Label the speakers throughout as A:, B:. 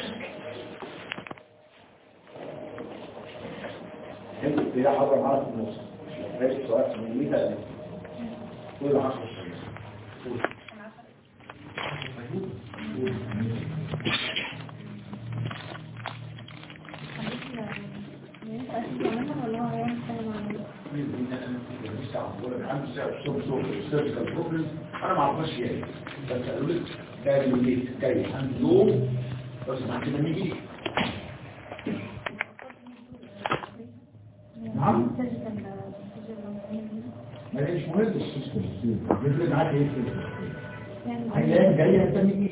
A: انت يا حضر معاك في النص ايش سؤال من ميتا قول 10 انا ما اعرفش ايه بس قالوا لي جاي من ليه جاي عنده بس ما كده نيجي نعم ما هي مش مهم السيستم بيفرق معاك ايه عيان جاي انت نيجي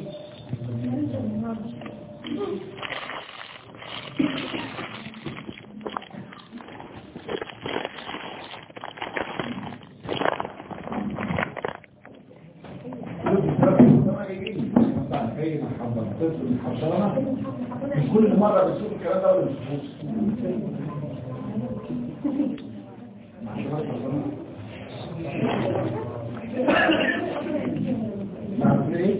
A: كل مرة بتشوف الكلام ده ولا مش نعم ايه؟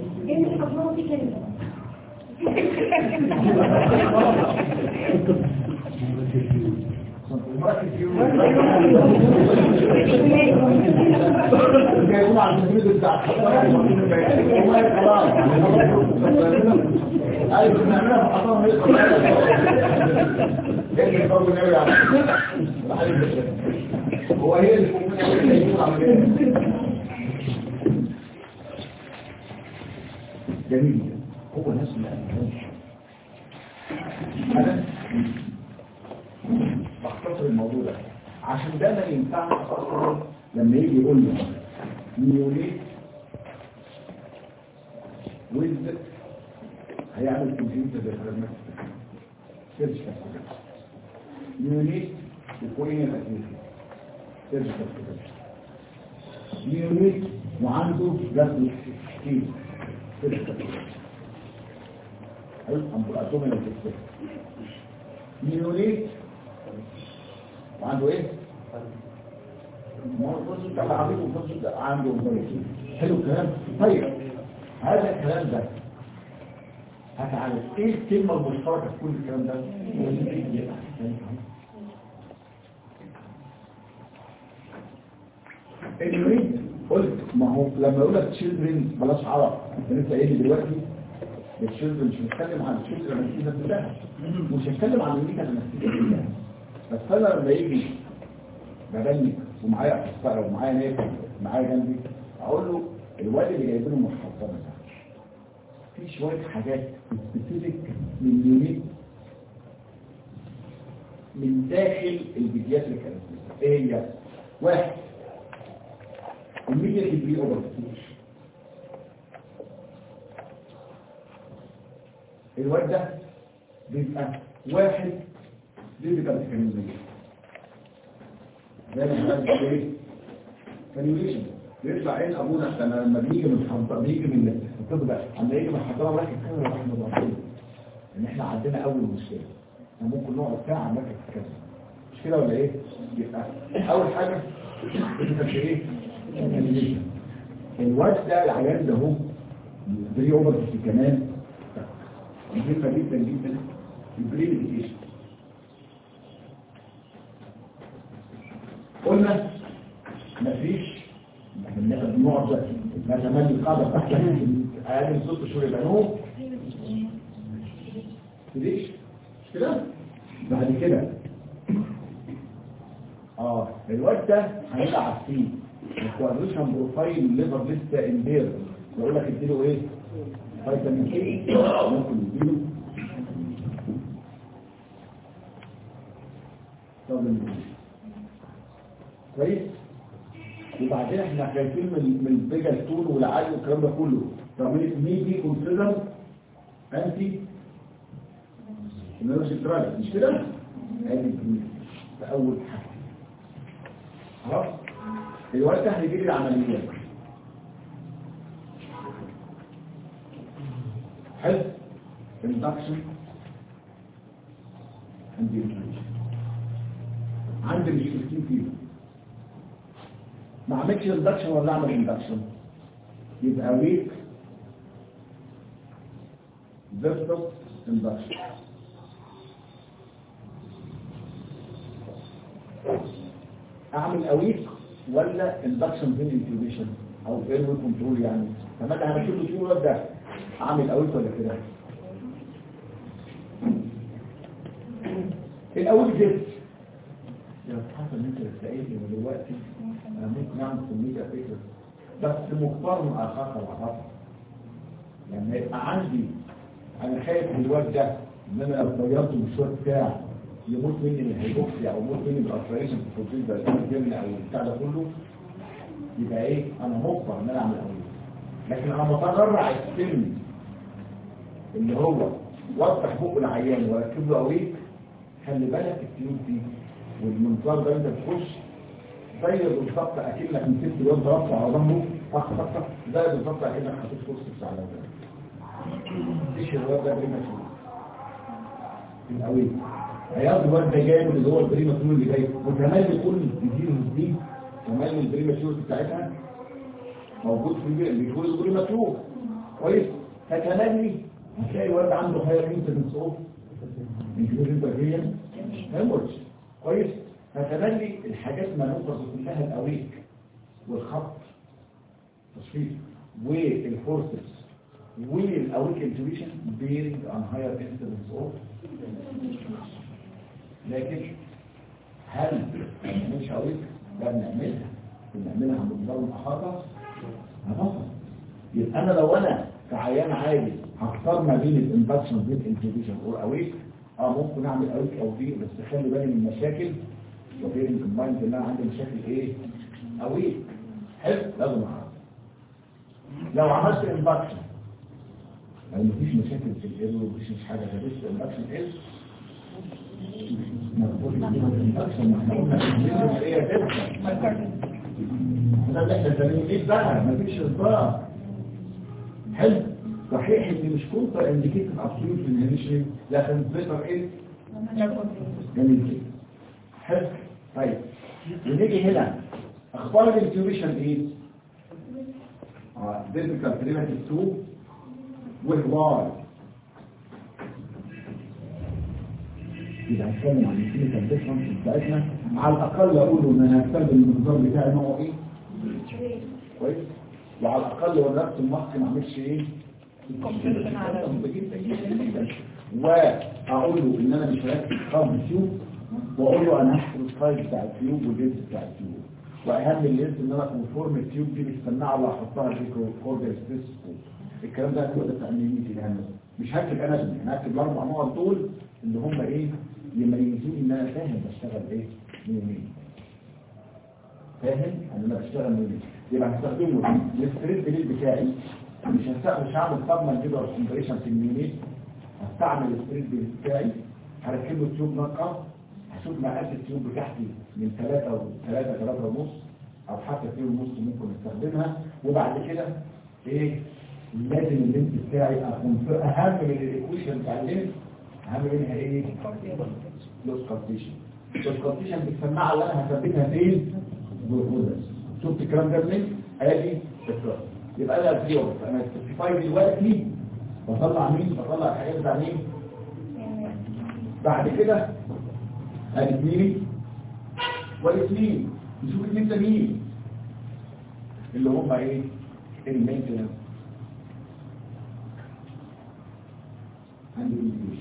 A: جايبون على الجديد بتاع ايوه بنعملها في حضانه هي اللي يقول النبي عليه هو هي اللي ممكن يعمل عمليه جميل هو ناس ما انا بختصر الموضوع ده عشان ده ما ينفعش اصلا لما يجي يقول لي نيوليت ويز هيعمل كمبيوتر ديفرمنت سيرش كاستيجر نيوليت يكون هنا تكليفي سيرش كاستيجر نيوليت وعنده جسد كتير سيرش كاستيجر هيفهم بالأتومي الكتير نيوليت وعنده ايه؟ مرض ده عبيد وفصل ده عنده مرض حلو الكلام طيب هذا الكلام ده هتعرف ايه الكلمة المشتركة في كل الكلام ده المريض قلت ما هو لما يقول لك تشيلدرن بلاش عرب انت لسه قايل لي دلوقتي الشيلدرن مش هنتكلم عن الشيلدرن النفسيه نفسها مش هنتكلم عن الميكا النفسيه كلها بس انا لما يجي ببني ومعايا اخصائي ومعايا ناس معايا جنبي اقول له الواد اللي جايب له محفظه ده في شويه حاجات سبيسيفيك من يونيت من داخل البيدياتريك انستيزيا ايه هي واحد الميديا ديجري اوفر الواد ده بيبقى واحد ديفيكالت كانيوليشن ده اللي ايه كانيوليشن بيطلع عين ابونا احنا لما بنيجي من الحضاره بنيجي من الطب ده لما يجي من الحضاره راح يتكلم رحمه الله عليه ان احنا عندنا اول مشكله احنا ممكن نقعد ساعه نركز في كذا مش كده ولا ايه يبقى اول حاجه انت ايه كانيوليشن الواد ده العيان ده هو بري اوفر كمان مهمه جدا جدا البري ميديكيشن قلنا مفيش النوع ده ما تملي القاعدة تحت اقل من ست شهور يبقى نوم ليش مش كده بعد كده اه الواد ده هيلعب فيه الكوادريشن بروفايل ليفر لسه امبير يقول لك اديله ايه فيتامين كي ممكن نديله طب كويس وبعدين احنا خايفين من من البيجا التون والعالي والكلام ده كله طب مين دي كونسيدر انتي نيرش ترايل مش كده ادي ده اول حاجه خلاص الوقت هنجي لي العمليات حلو induction and definition عندي مشكلتين فيهم ما عملتش اندكشن ولا اعمل اندكشن يبقى ويك فيرسس اندكشن اعمل اويك ولا اندكشن بين انتيوبيشن او ايروي كنترول يعني فماذا هنشوف له فيه ده اعمل اويك ولا كده الاول جبت يا حسن انت بتسألني دلوقتي انا ممكن اعمل كمية فكرة بس مختار من اخاك العرفة لما يبقى عندي انا خايف من الواد ده ان انا لو غيرت المشوار بتاعي يموت مني من الهيبوكسيا او يموت مني من الاسرائيشن في البروتين ده الجبن او البتاع ده كله يبقى ايه انا مجبر ان انا اعمل اوليه لكن انا متغرع السن اللي هو وضح بق العيان واركب له اوليه خلي بالك التيوب دي والمنظار ده انت بتخش زي بالظبط اكنك مسكت الواد ضربته على ظهره طق طق طق زي بالظبط اكنك حطيت كورس على ظهره ايش الواد ده بريماتور الاوي هياخد الواد ده جاي اللي هو البريماتور اللي جاي وكمان كل الديزيز دي كمان البريماتور بتاعتها موجود في بيكون البريماتور كويس فتملي هتلاقي الواد عنده هاير انسيدنس اوف انكلوجن بكتيريا هيمورج كويس فتملي الحاجات ما نقص كلها الاويك والخط تصفيف والفورسز والاويك انتويشن بيرنج عن هاير انسيدنس اوف لكن هل مش اويك ده بنعملها بنعملها بنظام الاحاطه هنفصل يبقى انا لو انا كعيان عادي هختار ما بين الاندكشن بين انتويشن اور اويك اه ممكن اعمل اويك او دي بس خلي بالي من المشاكل وبين كومبايند ان انا عندي مشاكل ايه اويك حلو لازم اعرف لو عملت اندكشن لو مفيش مشاكل في الايرو مفيش حاجه غيرت الاندكشن ايه مفروض الاندكشن ما احنا قلنا ايه تبقى ده اللي احنا بنسميه ايه بقى مفيش اصدار حلو صحيح ان مش كونتر انديكيتد ابسولوت انهيبيشن لكن بيتر ايه جميل كده حلو طيب ونيجي هنا اخبار الانتيوبيشن ايه اه ديفيكال بريماتيف 2 والواي يبقى هنتكلم عن الكلينيكال ديفرنس بتاعتنا على الاقل اقول ان انا هستخدم المنظار بتاعي نوعه ايه كويس وعلى الاقل هو نفس الماسك ما عملش ايه واقول له ان انا مش هركز خالص تيوب واقول له انا هحفظ السايز بتاع التيوب واللينس بتاع التيوب واهم اللينس ان انا كونفورم التيوب دي بالسماعه اللي هحطها في كورد ستيس الكلام ده هتبقى تأمينيتي الهندسه مش هكتب انا اسمي انا هكتب الاربع نقط دول اللي هم ايه يميزوني ان انا فاهم بشتغل ايه منين فاهم ان انا بشتغل منين يبقى هستخدمه الستريت بليد بتاعي مش هستعمل مش هعمل طبعا كده كومبريشن في المينيت هستعمل الستريت بليد بتاعي هركب له تيوب نقه هشوف مقاس التيوب بتاعتي من 3 و 3 3 ونص او حتى 2 ونص ممكن استخدمها وبعد كده ايه لازم اللينس بتاعي اكون اهم من الايكويشن بتاع اللينس اهم منها ايه لوس كارتيشن لوس كارتيشن بالسماعه اللي انا هثبتها فين بالغدس شفت الكلام ده منين ادي الكلام يبقى انا الفيور انا السبيفاي دلوقتي بطلع مين بطلع الحاجات بتاع مين بعد كده ادي مين والاثنين نشوف الاثنين ده مين اللي هم ايه المينتنس عندي الانجليش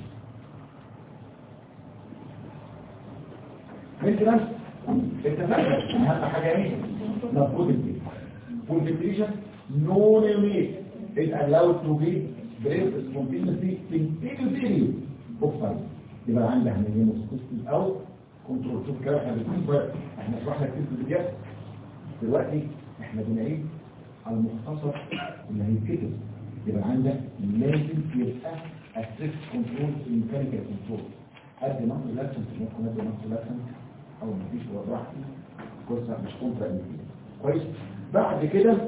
A: مينتنس اتفقنا اهم حاجه ايه مفروض البيت والفنتريشن no limit is allowed to be breath spontaneously in any period of time يبقى عندي عمليه مستقبل او كنترول شوف كده احنا بنقول احنا شرحنا كتير في الفيديوهات دلوقتي احنا بنعيد على المختصر اللي هيتكتب يبقى عندك لازم يبقى اسيست كنترول ميكانيكال كنترول قد نقص لاكسن ممكن قد نقص لاكسن او مفيش براحتي كورسة مش كونترا كويس بعد كده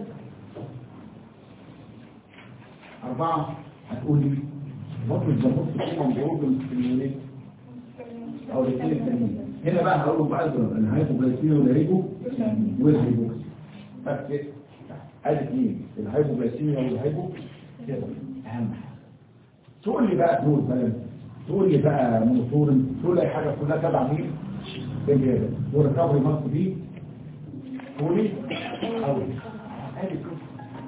A: أربعة هتقول لي ممكن الزموت تكون موجود في المولين أو الاثنين التانيين هنا بقى هقول لهم بقى الهايبوغلايسيميا والهيبو والهيبوكسي بس ادي اثنين الهايبوغلايسيميا والهيبو كده اهم حاجه تقول لي بقى دول مثلا تقول لي بقى موتور تقول لي اي حاجه كلها تبع مين الجهاز والريكفري ماسك دي تقول لي او ادي القصه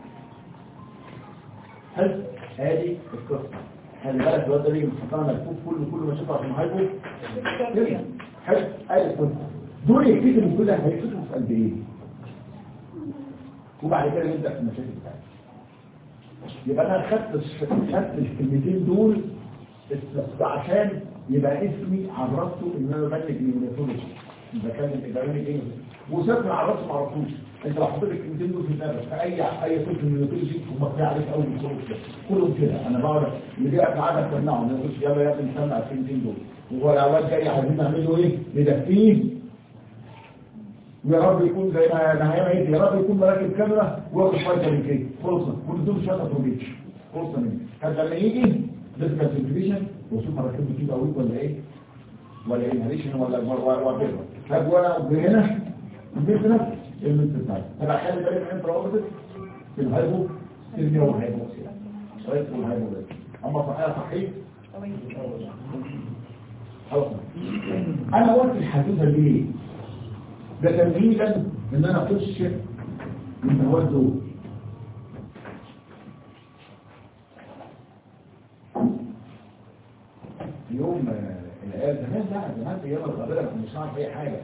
A: هل ادي القصه خلي بالك الواد ده بيجي مستقر ملفوف كله كله ما شافه عشان هايبو حلو ادي القصه دول يكتبوا من كل هيكتبوا في قد ايه وبعد كده نبدا في المشاكل بتاعتنا يبقى انا خدت خدت الكلمتين دول بس عشان يبقى اسمي عرفته ان انا بملك نيوناتولوجي بكلم اداري ايه وسبب عرفته ما عرفتوش انت لو حطيت الكلمتين دول في دماغك في اي اي طفل نيوناتولوجي هم كفايه عليك اول كورس كده كلهم كده انا بقعد اللي جاي قاعد تمنعه ما يقولش يلا يا ابني نسمع الكلمتين دول وهو الاول جاي عايزين نعمل له ايه ندفيه ويا رب يكون زي ما نهاية يا رب يكون مراكب كاميرا واخد شويه من كده فرصه كل دول شويه تروبيتش فرصه مني هذا لما يجي فيزيكال سنتريشن وشوف مراكبه كده قوي ولا ايه ولا انهاليشن ولا ولا طب وانا هنا البيت نفس المنت بتاعي طب خلي بالك من روابط في الهايبو سيرميا والهايبو شويه والهايبو اما صحيح صحيح خلاص انا قلت الحدوثه ليه ده تمهيدا ان انا اخش من مواد دول يوم العيال زمان بقى زمان في ايام القابله كنا مش عارف اي حاجه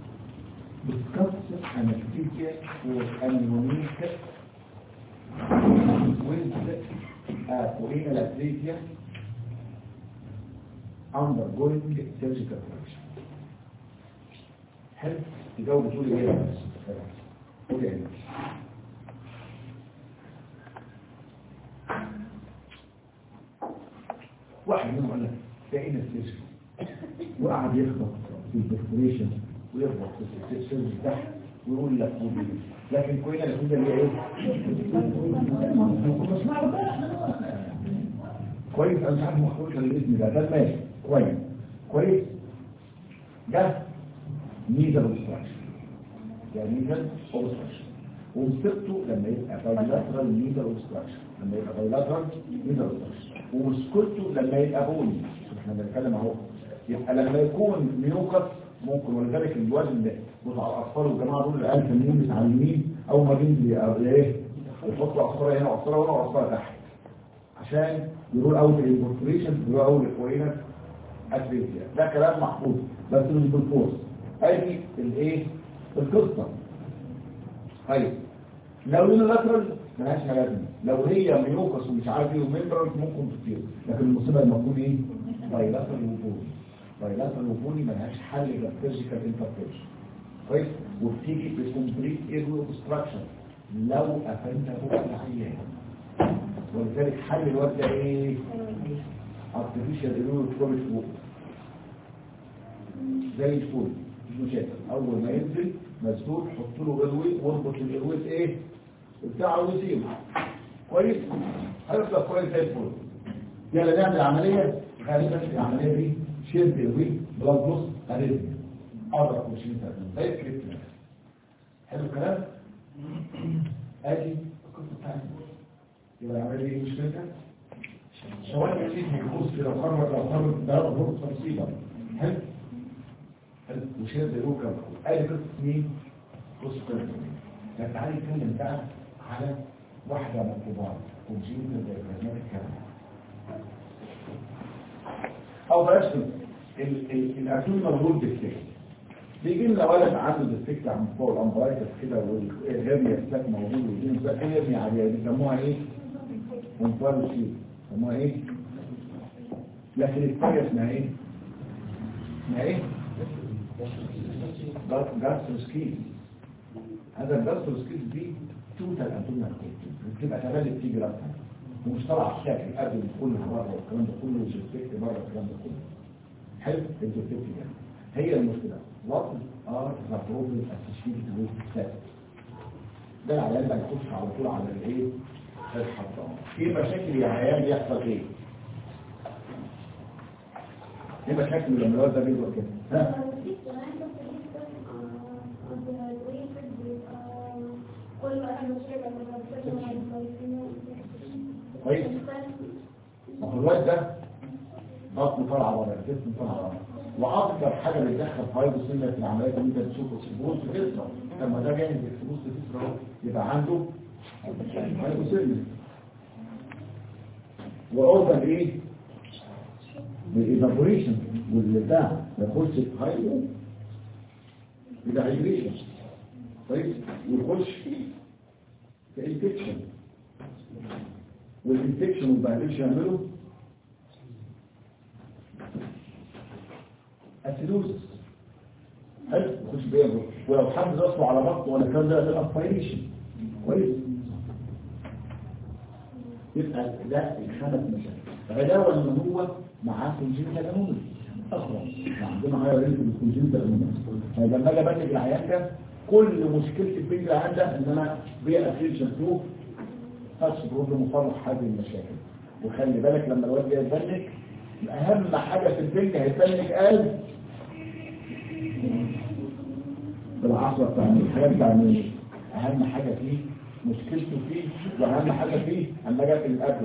A: بتكسر انستيزيا وانيونيك وانت اكوين الانستيزيا undergoing surgical correction حلو تجاوب تقول ايه بس قول ايه واحد منهم قال لك لقينا السيرش وقعد يخبط في الديكوريشن ويخبط في السيرش تحت ويقول لك قول ايه لكن كوينه اللي اللي ايه كويس انا مش عارف مخرج الاسم ده ده ماشي كويس كويس ده ميزة اوبستراكشن يعني ميزة اوبستراكشن ومسكته لما يبقى بايلاترال ميزة اوبستراكشن لما يبقى بايلاترال ميزة اوبستراكشن ومسكته لما يبقى بوني احنا بنتكلم اهو يبقى لما يكون ميوكس ممكن ولذلك الوزن ده بتاع الاطفال والجماعه دول اللي قال فنيين متعلمين اول ما بينزل ايه يحطوا اصفار هنا واصفار هنا واصفار تحت عشان يرول اوت الانفورميشن يرول اوت الكوينس اتريزيا ده كلام محفوظ بس مش بالفورس ادي الايه القصه طيب لو يونيلاترال ملهاش لازمه لو هي ميوكس ومش عارف ايه وممبرانس ممكن تطير لكن المصيبه لما تكون ايه بايلاترال وفوني بايلاترال وفوني ملهاش حل غير فيزيكال انترفيرشن كويس وبتيجي بكومبليت ايرو اوبستراكشن لو قفلت فوق العيان ولذلك حل الواد ده ايه ارتفيشال ايرو تروبيك فوق زي الفل مش مشاكل اول ما ينزل مسدود حط له ايرويت واربط الايرويت ايه بتاعه وسيبه كويس هيطلع كويس زي الفل يلا نعمل عمليه غالبا العمليه دي شد ايرويت بلاد بلس اريزم اضرب وشيل زي الكريبت حلو الكلام ادي القصه بتاعتي يبقى العمليه دي مشكلتها سواء يزيد هيبص لو خرج لو خرج ده غلط تنصيبا حلو وشير بيروكا اي قصه مين قصه كانت تعالي نتكلم بقى على واحده من الكبار كونجينيتال دايجراماتيك كاميرا او بلاش الاكيون موجود ديفكت بيجي لنا ولد عنده ديفكت عن فوق الامبرايتس كده والهرنيا ستاك موجود ودي ستاك هرنيا عاديه بيسموها ايه؟ منفرد شيء بيسموها ايه؟ لكن الثانيه اسمها ايه؟ اسمها ايه؟ جاستروسكيز هذا الجاستروسكيز دي توتال انتوميال بتبقى تبادل تيجي راسها ومش طالعه الشكل قبل كل مره والكلام ده كله وجستيك بره الكلام ده كله حلو الجستيك يعني هي المشكله وات ار ذا بروبلم اسوشيتد ويز سيت ده العيان بقى يخش على طول على الايه الحضانه في مشاكل يا عيان بيحصل ايه ايه مشاكل لما الواد ده بيبقى كده ها كويس ما هو الواد ده بطنه طالعه بره جسمه طالعه بره واكثر حاجه بتدخل فايبر سيلة في العمليات اللي انت تشوفه سبوس تسرع لما ده جاي من سبوس تسرع يبقى عنده فايبر سيلة واوفر ايه بالايفابوريشن والبتاع يخش في هايبو يبقى هايبريشن كويس ويخش في انفكشن والانفكشن والبهدلش يعملوا اسيدوزس حلو يخش بيها ولو حد راسه على بطنه ولا كان ده يبقى اسبيريشن كويس يبقى ده الخمس مشاكل علاوه ان هو معاه كونجنتال انومي اصلا عندنا هاي ريت بالكونجنتال انومي فلما اجي ابلغ العيان ده كل مشكله البنج العيان ده ان انا بيئه اتنشن تو تاتش بروبلم مصلح هذه المشاكل وخلي بالك لما الواد جاي يتبنج اهم حاجه في البنج هيتبنج قال بالعصر بتاع الحاجات بتاع مين اهم حاجه فيه مشكلته فيه واهم حاجه فيه اما جت الاكل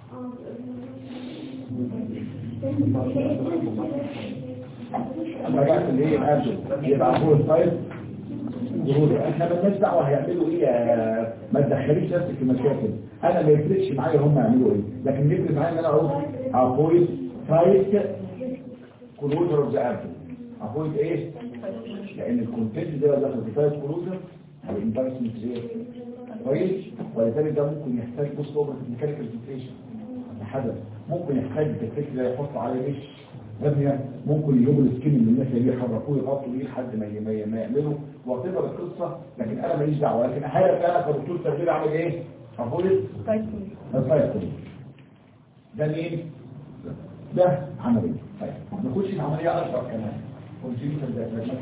A: اما جت اللي هي الاكل يبقى هو الفايل جهود احنا مالناش دعوه هيعملوا ايه يا- ما تدخليش نفسك في مشاكل انا ما يفرقش معايا هم يعملوا ايه لكن اللي يفرق معايا ان انا اقول افويد فايت كلوجر اوف ذا ابل افويد ايه لان الكونتنت ده داخل في فايت كلوجر والامبارسمنت ايه كويس ولذلك ده ممكن يحتاج بص اوفر ميكانيكال فيكسيشن حدث ممكن يحتاج الفكره يحط عليه ايش لم ممكن يجيبوا السكين اللي الناس اللي يحركوه يغطوا بيه لحد ما ي- ما ي- ما يعملوا وتبقى القصه لكن انا ماليش دعوه لكن احيانا انا كدكتور تغذيه اعمل ايه؟ اقول الفايت ده مين؟ ده عمليه طيب نخش في عمليه اكبر كمان كونجيتال دايفراجماتيك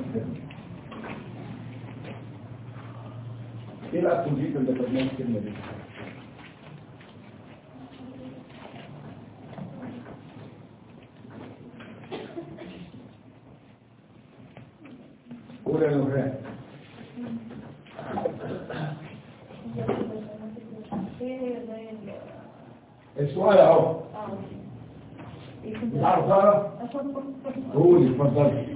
A: ايه بقى الكونجيتال دايفراجماتيك دي؟ قول يا نوران السؤال اهو مش عارف تقرا قولي اتفضلي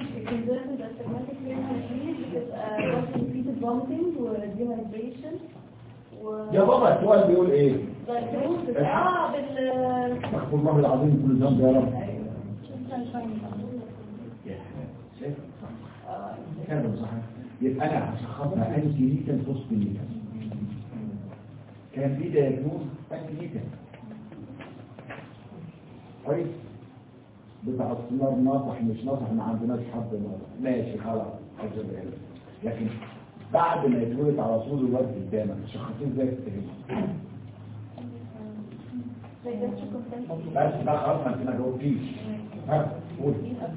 A: يا بابا السؤال بيقول ايه
B: اه بال
A: استغفر الله العظيم كل ذنب يا رب شايف كلام صحيح يبقى انا هشخصها انتي ليتال فوسفوليتال كان في دايجنوز انتي ليتال كويس بتاع السمار ناصح مش ناصح ما عندناش حد ناصح ماشي خلاص حاجه بعيدة. لكن بعد ما يتولد على طول الواد قدامك شخصين ازاي تتهمه بس بقى خلاص ما انت ما جاوبتيش ها قول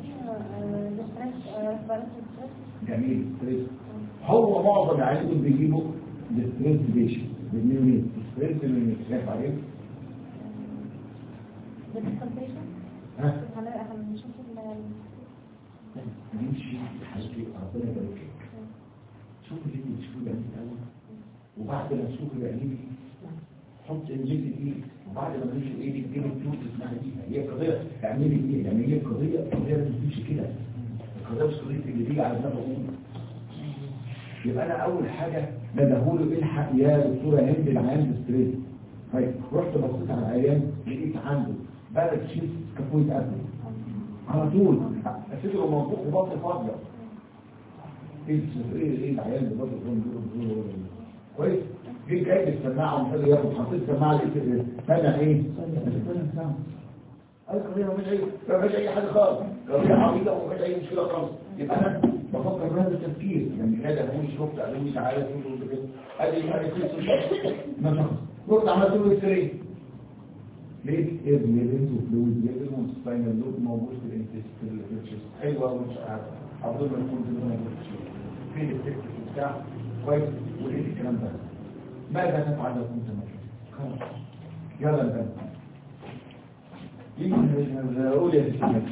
A: جميل ستريس هو معظم العيانين بيجيبوا الستريس بيشن بالميونيت ستريس الميونيت شايف عليه ها نمشي حاجتي ربنا يبارك لك شوف اللي انت تشوفه بعيد الاول وبعد ما تشوف بعيد حط انجلي ايدك وبعد ما تمشي ايدك جيب الفلوس اسمها دي هي قضيه اعملي ايه يعني هي القضيه القضيه لازم تمشي كده القضيه مش قضيه اللي تيجي على دماغ اقول يبقى انا اول حاجه ندهوله الحق يا دكتوره هند العيان ستريس طيب رحت بصيت على العيان لقيت عنده بلد شيف كفويه قبل على طول صدره منفوخ وبطن فاضيه ايه ايه ايه العيان اللي بطن فاضيه كويس جه جايب السماعه ومحتاج ياخد حطيت السماعه لقيت سامع ايه؟ سامع قال قضيه ما فيش اي ما فيش اي حاجه خالص قضيه عبيطه وما فيش اي مشكله خالص يبقى انا بفكر بهذا التفكير يعني كده هو شفت قالوا لي تعالى تقول كده ادي ما ما شخص رحت عملت له اكس ليه ابن ليفل وفلويد ليفل والسباينال لوب موجود في الانتستين حلوه ومش عارف عبد الله يكون في موجود فين التكت بتاع كويس وليه الكلام ده ماذا تفعل لو كنت مكان خلاص يلا نبدا قول يا سيدي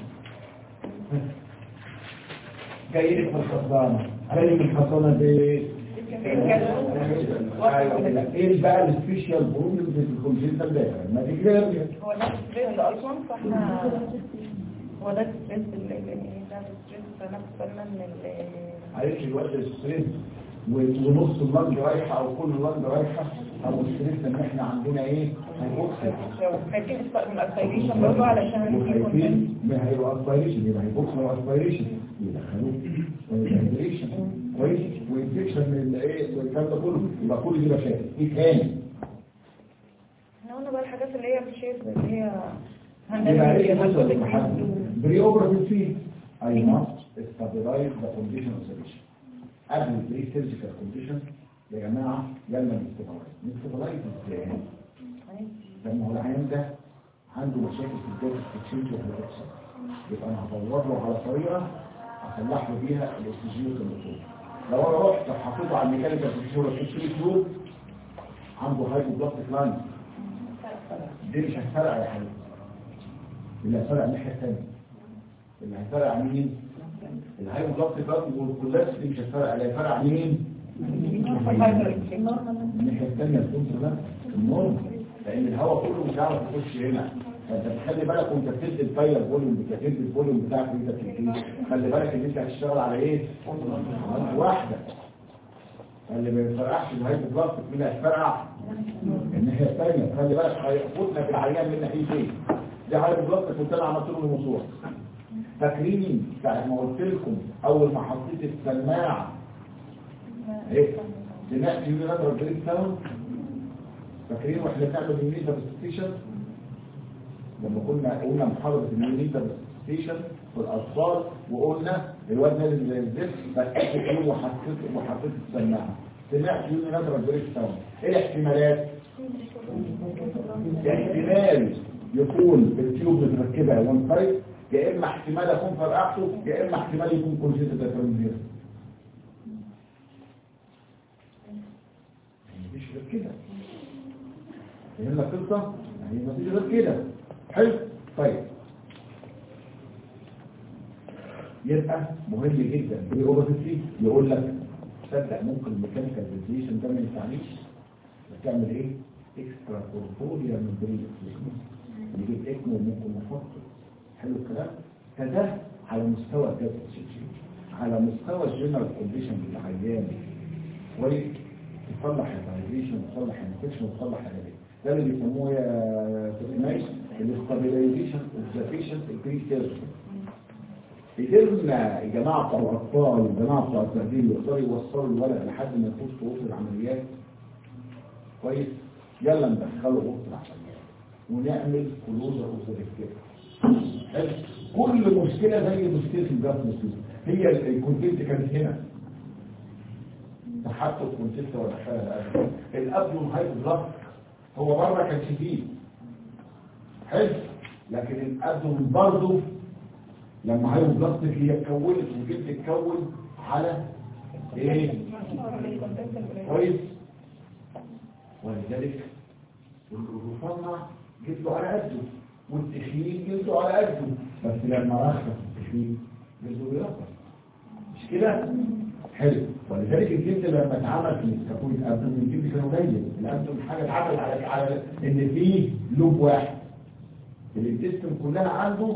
A: جاي لك من الخزانه جاي من الخزانه دي ايه بقى السبيشال بروبلم في الكونجنتال ده ما تجربش
B: هو ده ستريس اصلا فاحنا هو ده ستريس اللي اللي- ده ستريس فناخد بالنا من ال-
A: عارف الوقت الستريس ونص اللنج رايحه او كل اللنج رايحه او الستريس ان احنا عندنا ايه هيبوكسل
B: خايفين من الاسبيريشن برضه علشان
A: وخايفين ما هيبقى اسبيريشن يبقى هيبوكسل واسبيريشن يدخلوه اسبيريشن كويس وانفكشن من الايه والكلام ده كله يبقى كل دي مشاكل ايه تاني
B: احنا قلنا بقى الحاجات اللي هي مش اللي هي
A: يبقى ايه مثلا محدد بري اوبراتيف فيه I must stabilize the condition of the patient قبل البري سيرجيكال كونديشن يا جماعه يلا نستبلايز نستبلايز ازاي؟ لما هو العيان ده عنده مشاكل في الجهاز التكشيف والهيدروكسين يبقى انا هدور له على طريقه اصلح له بيها الاكسجين والكيميكال لو انا رحت حطيته على الميكانيكال تكشيف والكيميكال فلو عنده هايبوبلاستيك لاين دي مش هتفرق يا حبيبي اللي هيفرق الناحيه الثانيه اللي هيفرق عن مين؟ الهايبوبلاستيك لاين والكولاكس دي مش هتفرق اللي هيفرق عن مين؟ الناحية الثانية الكونتر النور لأن الهواء كله مش عارف يخش هنا فأنت بتخلي بالك وأنت بتدي الفاير فوليوم بتدي الفوليوم بتاعك وأنت بتدي خلي بالك إن أنت هتشتغل على إيه؟ على واحدة اللي ما بيفرقعش الهايبوبلاستيك مين اللي هيفرقع؟ الناحية الثانية خلي بالك هيفوتنا في العيان من ناحيتين دي هايبوبلاستيك كنت أنا عملت له الموضوع فاكرين ساعة ما قلت لكم أول ما حطيت السماعة ايه بنأتي يونيلاترال بريك ساوند فاكرين واحنا بنعمل يونيتا ستيشن لما كنا قلنا محاضرة اليونيتا ستيشن في الأطفال وقلنا الواد نازل زي الزفت فأكدت يوم وحطيت وحطيت السماعة سمعت يونيلاترال بريك ساوند ايه الاحتمالات؟ احتمال يكون التيوب متركبة وان سايد يا اما احتمال يكون فرقعته يا اما احتمال يكون كونجيتا دايفرنزيرا مفيش غير كده فهمنا القصه يعني مفيش غير كده حلو طيب يبقى مهم جدا في اوبرتي يقول لك تصدق ممكن الميكانيكال فنتيليشن ده ما ينفعنيش بتعمل ايه اكسترا كوربوريا من بريد يجيب اكمو ممكن نحطه حلو الكلام فده على مستوى الجهاز على مستوى الجنرال كونديشن للعيان كويس تصلح الفايبريشن وتصلح الانفكشن وتصلح الهدف ده اللي بيسموه يا تسمعيش الاستابيلايزيشن اوف ذا بيشنت البري سيرجري قدرنا الجماعه بتوع الاطفال والجماعه بتوع التهديد يقدروا يوصلوا الولد لحد ما يخش في وسط العمليات كويس يلا ندخله وسط العمليات ونعمل كلوزر اوف ذا كل مشكله زي مشكله الجسم هي الكونتنت كانت هنا تحقق كونتنت ودخلها الابدو الابدو هايبوبلاست هو بره كان شديد حلو لكن الابدو برضه لما هايبوبلاستيك هي اتكونت وجبت تتكون على ايه كويس ولذلك المصنع جبته على قده والتخييم جبته على قده بس لما رخص التخييم جبته بيرخص مش كده حلو ولذلك الجلد لما اتعمل في الكابون الابدومين الجلد كان قليل الابدومين حاجه اتعمل على على ان فيه لوب واحد الانتستين كلها عنده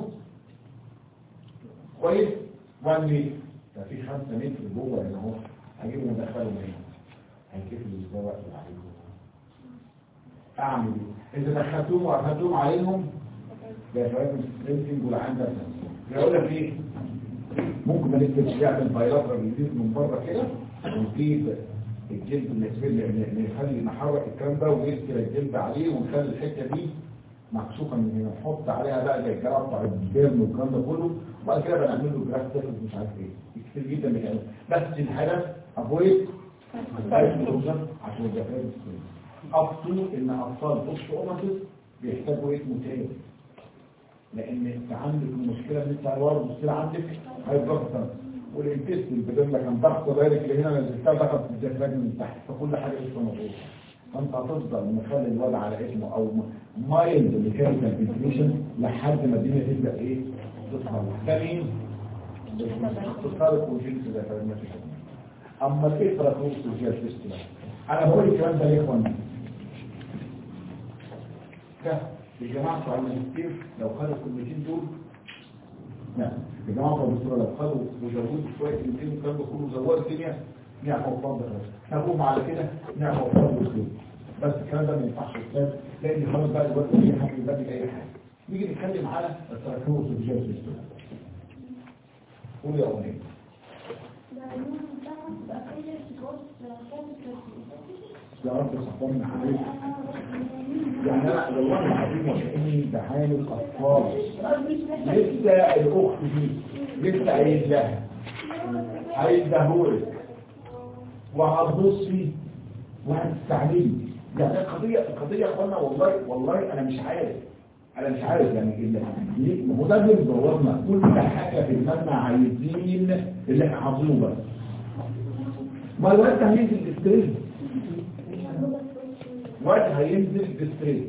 A: كويس 1 متر ففي 5 متر جوه هنا اهو هجيبه مدخله هنا هيكفي ازاي وقت عليهم اعمل ايه اذا دخلتهم وقفلتهم عليهم ده شويه سترينسنج والعين ده يقول لك ايه ممكن ما نكتب يعمل بايلاترال جديد من بره كده ونجيب الجلد اللي نخلي نحرك الكلام ده ونكتب الجلد عليه ونخلي الحته دي مكشوفه من هنا نحط عليها بقى زي الجراب بتاع الدم والكلام ده كله وبعد كده بنعمل له جراف تاكل مش عارف ايه كتير جدا من يعني بس الهدف افويد عشان الجفاف ابطل ان اطفال بوست اوماتيس بيحتاجوا اسمه تاني لان انت عندك المشكله ان انت الورم مشكله عندك هيضغط والانتستين بدل ما كان ضغط دايركت هنا نزلتها ضغط في الجفاف من تحت فكل حاجه لسه موجوده فانت هتفضل مخلي الوضع على اسمه او مايلد ميكانيكال فنتيليشن لحد ما الدنيا تبدا ايه تظهر ده مين؟ تختار الكوجينز ده فما فيش اما الايه تراكوس وجهه فيستولا انا بقول الكلام ده ليه يا اخوانا ده الجماعه بتوع الماجستير لو خدوا الكلمتين دول لا الجماعه بتوع الدكتوره لو خدوا وزودوا شويه كلمتين والكلام ده كله زودوا الدنيا نعمه وفضل خلاص هقوم على كده نعمه وفضل وخير بس الكلام ده ما ينفعش استاذ لان خلاص بقى دلوقتي اي حاجه يبقى اي حاجه نيجي نتكلم على التراكوس وجهه فيستولا قول يا أغنية يا رب صفرنا عليك يعني أنا والله العظيم وكأني بحال الأطفال لسه الأخت دي لسه عايز لها عايز دهولك وهتبصي وهتستعملي يعني القضية القضية يا اخوانا والله والله أنا مش عارف أنا مش عارف يعني إيه ليه ما هو ده اللي بيدورنا كل حاجة في دماغنا عايزين اللي احنا حافظينه بس ما الوقت هينزل بالستريس وقت هينزل بالستريس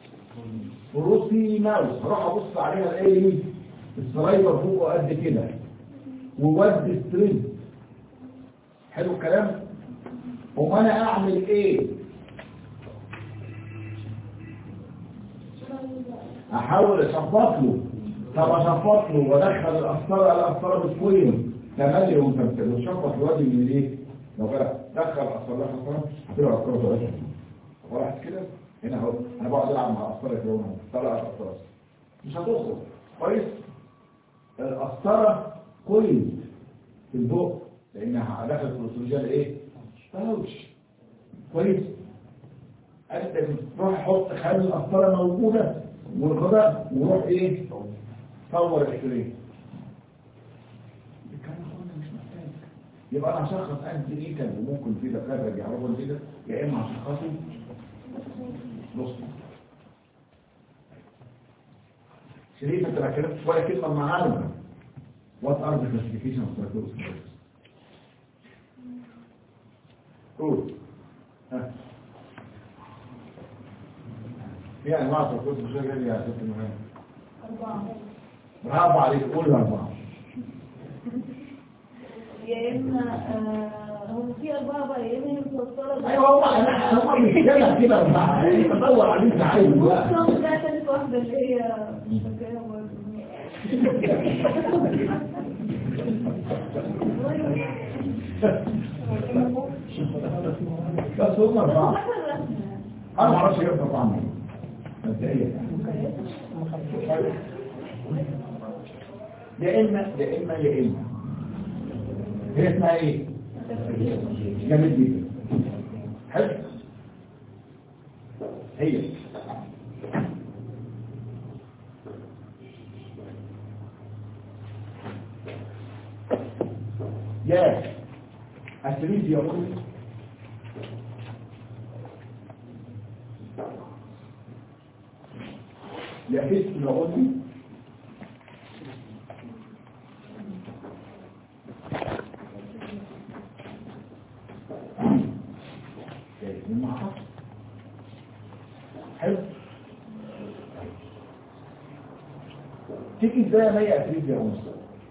A: وروسي ماوس هروح ابص عليها الاقي ايه السلايبر فوقه قد كده وود ستريس حلو الكلام هو انا اعمل ايه احاول اشفط له طب اشفط له وادخل القسطره القسطره بسكوين تملي وانت بتشفط الوادي من ايه لو كده دخل القسطره القسطره هتبقى القسطره ثلاثه وراحت كده هنا اهو انا بقعد العب مع القسطره كده اهو طلع القسطره مش هتوصل كويس القسطره كويس في البق لانها دخلت في الاستروجين ايه باوتش كويس انت بتروح حط خلي القسطره موجوده والغداء وروح ايه صور الاكسرين الكلام ده مش محتاج يبقى انا هشخص انت ايه كان وممكن في دكاتره بيعرفوا كده يا اما هشخصه نص شريف انت ما كلمتش ولا كلمه معانا وات ار ذا كلاسيفيكيشن اوف تراكوز قول ها في انواع تراكوز مش غير يا ست المهم
B: أربعة
A: برافو عليك قول الاربعه
B: يا إما آه، هو في أربعة بقى يا إما هي متوصلة
A: ايوه هو انا هو بيتكلم كده اربعه يعني تدور عليه انت عايز بقى
B: بص بقى تالت واحدة اللي هي مش فاكراها برضه.
A: بس هم اربعه
B: فاكرة الرسمة
A: انا ما اعرفش يرفع طعمه مبدئيا يا اما يا اما يا اما هي اسمها ايه جامد جدا حلو هي يا التريد يقول يحس يقول من معرفة حلو تيجي ازاي مية اتريد يا انس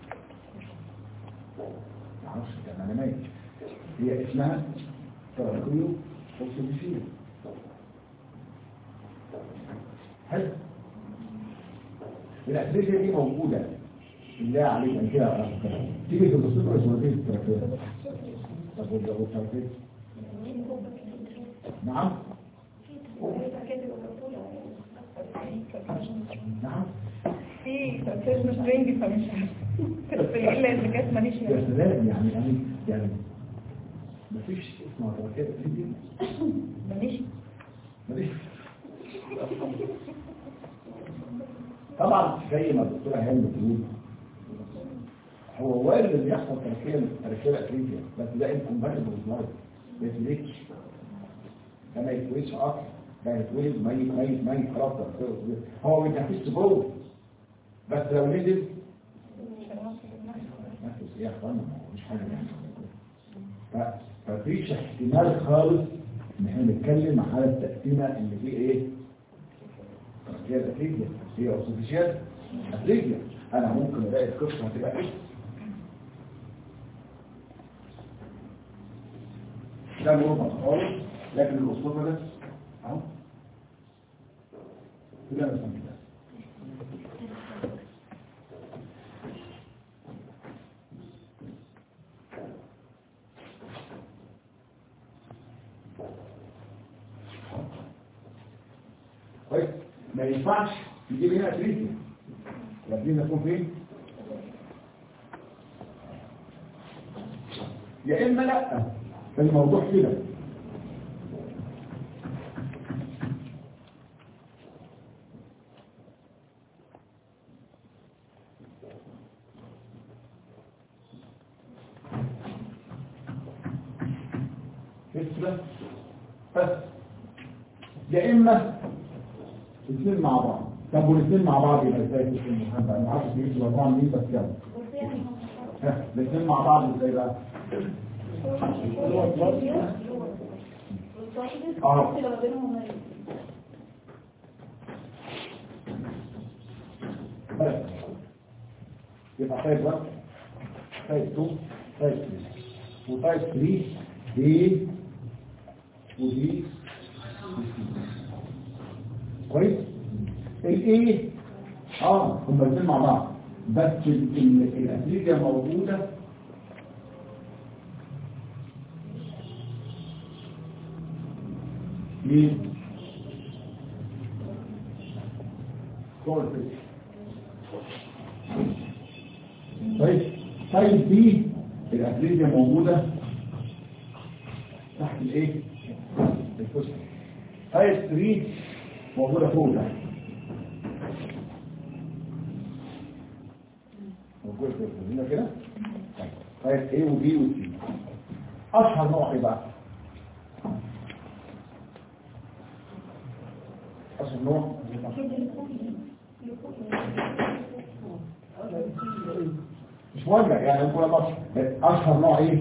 A: معرفش كان انا ميت هي اسمها تراكيو اوكسيديشية حلو الأساسية دي موجودة بالله عليك أن كده أعرف كده تيجي في التصوير اسمها التراكية طب والجو التراكية نعم نعم
B: في تأثير مش رينج فمش إلا إذا كانت ماليش
A: يا
B: يعني
A: سلام يعني يعني يعني مفيش اسمها تراكية فيديو
B: ماليش
A: مفيش طبعا زي ما الدكتوره هند بتقول هو وارد ان يحصل تركيبه تركيبه افريقيا بس ده انكمباتبل لايف ما يتولدش ده ما يتولدش اصلا ده يتولد ميت ميت ميت خلاص ده هو ما بيتنفسش جوه بس لو نزل نفس ايه يا اخوانا مش حاجه يعني ف- فمفيش احتمال خالص ان احنا نتكلم على التقسيمه اللي فيه ايه هي الأفريقيا هي أوسوفيشيال أفريقيا أنا ممكن ألاقي القصة هتبقى إيه ده نورمال خالص لكن الاسطوره ده اهو كده مثلا كده كويس ما ينفعش تجيب هنا تريد لازم تكون فين يا اما لا الموضوع كده كده بس يا اما الاثنين مع بعض طب والاثنين مع بعض يبقى ازاي في المحاسبه انا ما اعرفش بيجي الاربعه منين بس يلا ها، الاثنين مع بعض ازاي بقى اه بس يبقى طيب 1 طيب 2 طيب 3 وطيب 3 دي ودي كويس الايه اه هم الاثنين مع بعض بس ال- ال- الاسيديا موجوده مين جوه الفيش طيب طيب دي الاسيديا موجوده تحت الايه الفوسفور طيب 3 موجوده فوق ده موجوده فوق هنا كده طيب A و B و C اشهر نوع ايه بقى اشهر نوع مش مهم يعني نقول مصر اشهر نوع ايه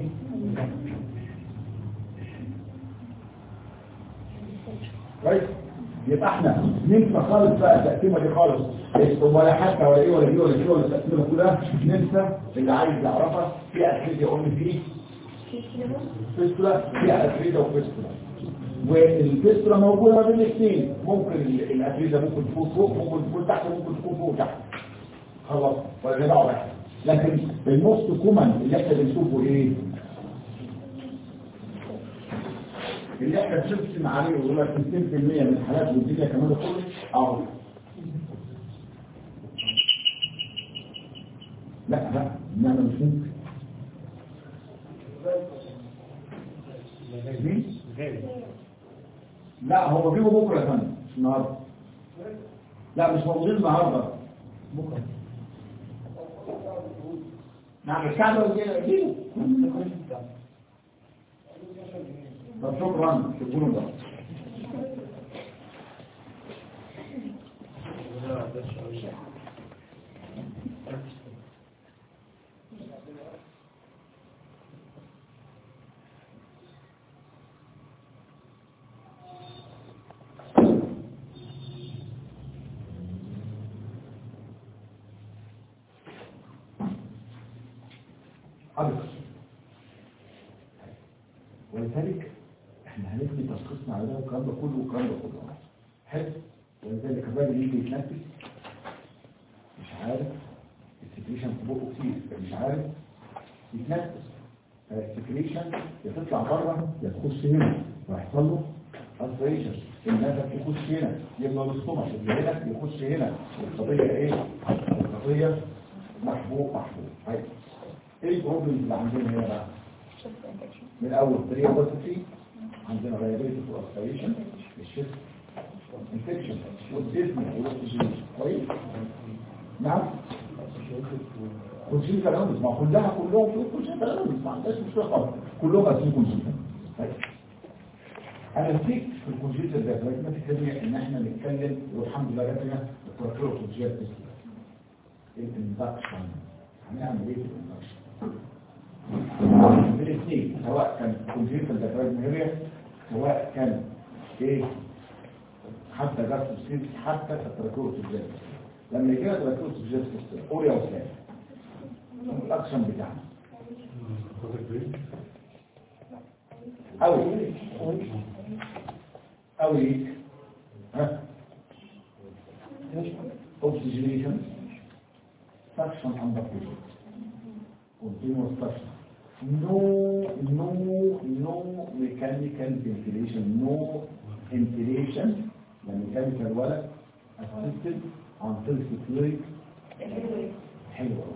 A: كويس يبقى احنا ننسى خالص بقى التقسيمه دي خالص ولا حتى ولا ايه ولا دي ولا دي ولا التقسيمه كلها ننسى اللي عايز يعرفها في اسئله يقول لي فيه فيستولا فيها افريده وفيستولا والفيستولا موجوده ما بين الاثنين ممكن ال- الافريده ممكن تكون فوق ممكن تكون تحت ممكن تكون فوق تحت خلاص ولا دعوه بقى لكن الموست كومن اللي احنا بنشوفه ايه اللي احنا بنرسم عليه ويقول لك 200% من الحالات والدنيا كمان ده كله اهو لا لا انما مش ممكن مين؟ لا هو بيجوا بكره يا فندم مش النهارده لا مش موجودين النهارده بكره نعم الشعب يجيبوا طب شكرا شكرا بقى حاضر ولذلك احنا هنبني تشخيصنا على ده والكلام ده كله والكلام ده كله حلو ولذلك الراجل يجي يتنفس مش عارف السكريشن في بقه كتير مش عارف يتنفس السكريشن يا تطلع بره يا تخش هنا ويحصل له اسبريشن النفس يخش هنا يملى الاستومك اللي هنا يخش هنا القضيه ايه؟ القضيه محبوب محبوب طيب ايه البروبلمز اللي عندنا هنا بقى؟ من اول طريقه بوزيتيف عندنا فيابيلتي في الاسبريشن الشيست انفكشن والديزني والاكسجين كويس نعم كونجين كلامز ما كلها كلهم في كونجين كلامز ما عندهاش مشكله خالص كلهم اسمهم كونجين انا نسيت في الكونجين ده لكن في ان احنا نتكلم والحمد لله جاتنا التراكيو كونجين الاندكشن هنعمل ايه في الاندكشن بالاثنين سواء كان كونجيتال دايفراجميريا سواء كان ايه حتى جاستوسيس حتى التراكوروسيس لما يجي لك تراكوروسيس اوريا وسام الاكشن بتاعنا او او ليك ها oxygenation suction under pressure continuous suction no no no mechanical ventilation no ventilation لا mechanical ولا assisted until security حلوة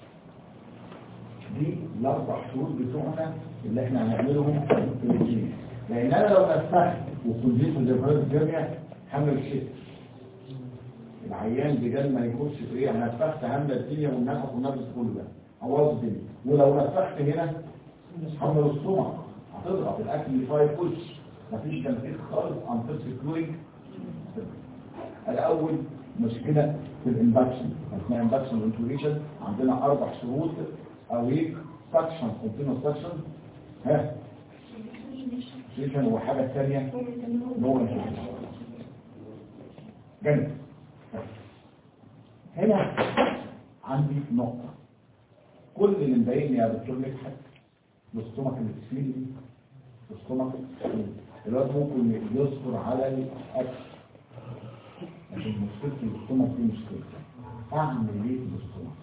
A: دي الاربع شهور بتوعنا اللي احنا هنعملهم في الجيم لان انا لو نفخت وكنت زي فرد الجامعة حمل الشتاء العيان بدل ما يخش في ايه انا نفخت همل الدنيا والنفخ والنفس كله ده هوظ الدنيا ولو نفخت هنا حمل السمع هتضغط الاكل اللي فيه يخش مفيش تنفيذ خالص عن طفل كلوينج الاول مشكلة في الانبكشن اثناء انبكشن والانتوريشن عندنا اربع شروط اويك سكشن كونتينوس سكشن ها سيشن وحاجة ثانية نو انتوريشن جميل هنا عندي نقطة كل اللي مضايقني يا دكتور مدحت الاستومك اللي تسفيلي الاستومك الوقت ممكن يصبر على الاكل لكن مشكلة الاستومك دي مشكلة اعمل ايه في الاستومك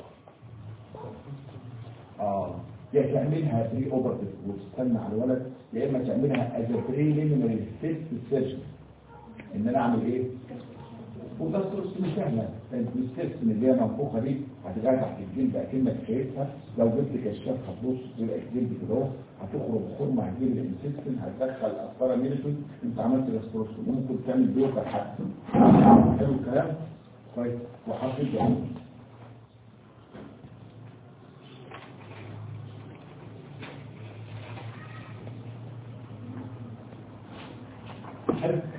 A: اه يا تعملها بري اوبرتيف وتستنى على الولد يا اما تعملها از بري ليمينري ستيت سيرجن ان انا اعمل ايه وده الصورة مش سهلة الستيبس اللي هي منفوخة دي هتبقى تحت الجلد اكنك شايفها لو جبت كشاف هتبص تلاقي الجلد كده اهو هتخرج خرمة هتجيب الانسيستن هتدخل اثار ميلتون انت عملت الاستروسكوب ممكن تعمل بيوكر حتى حلو الكلام طيب وحطيت ده حلو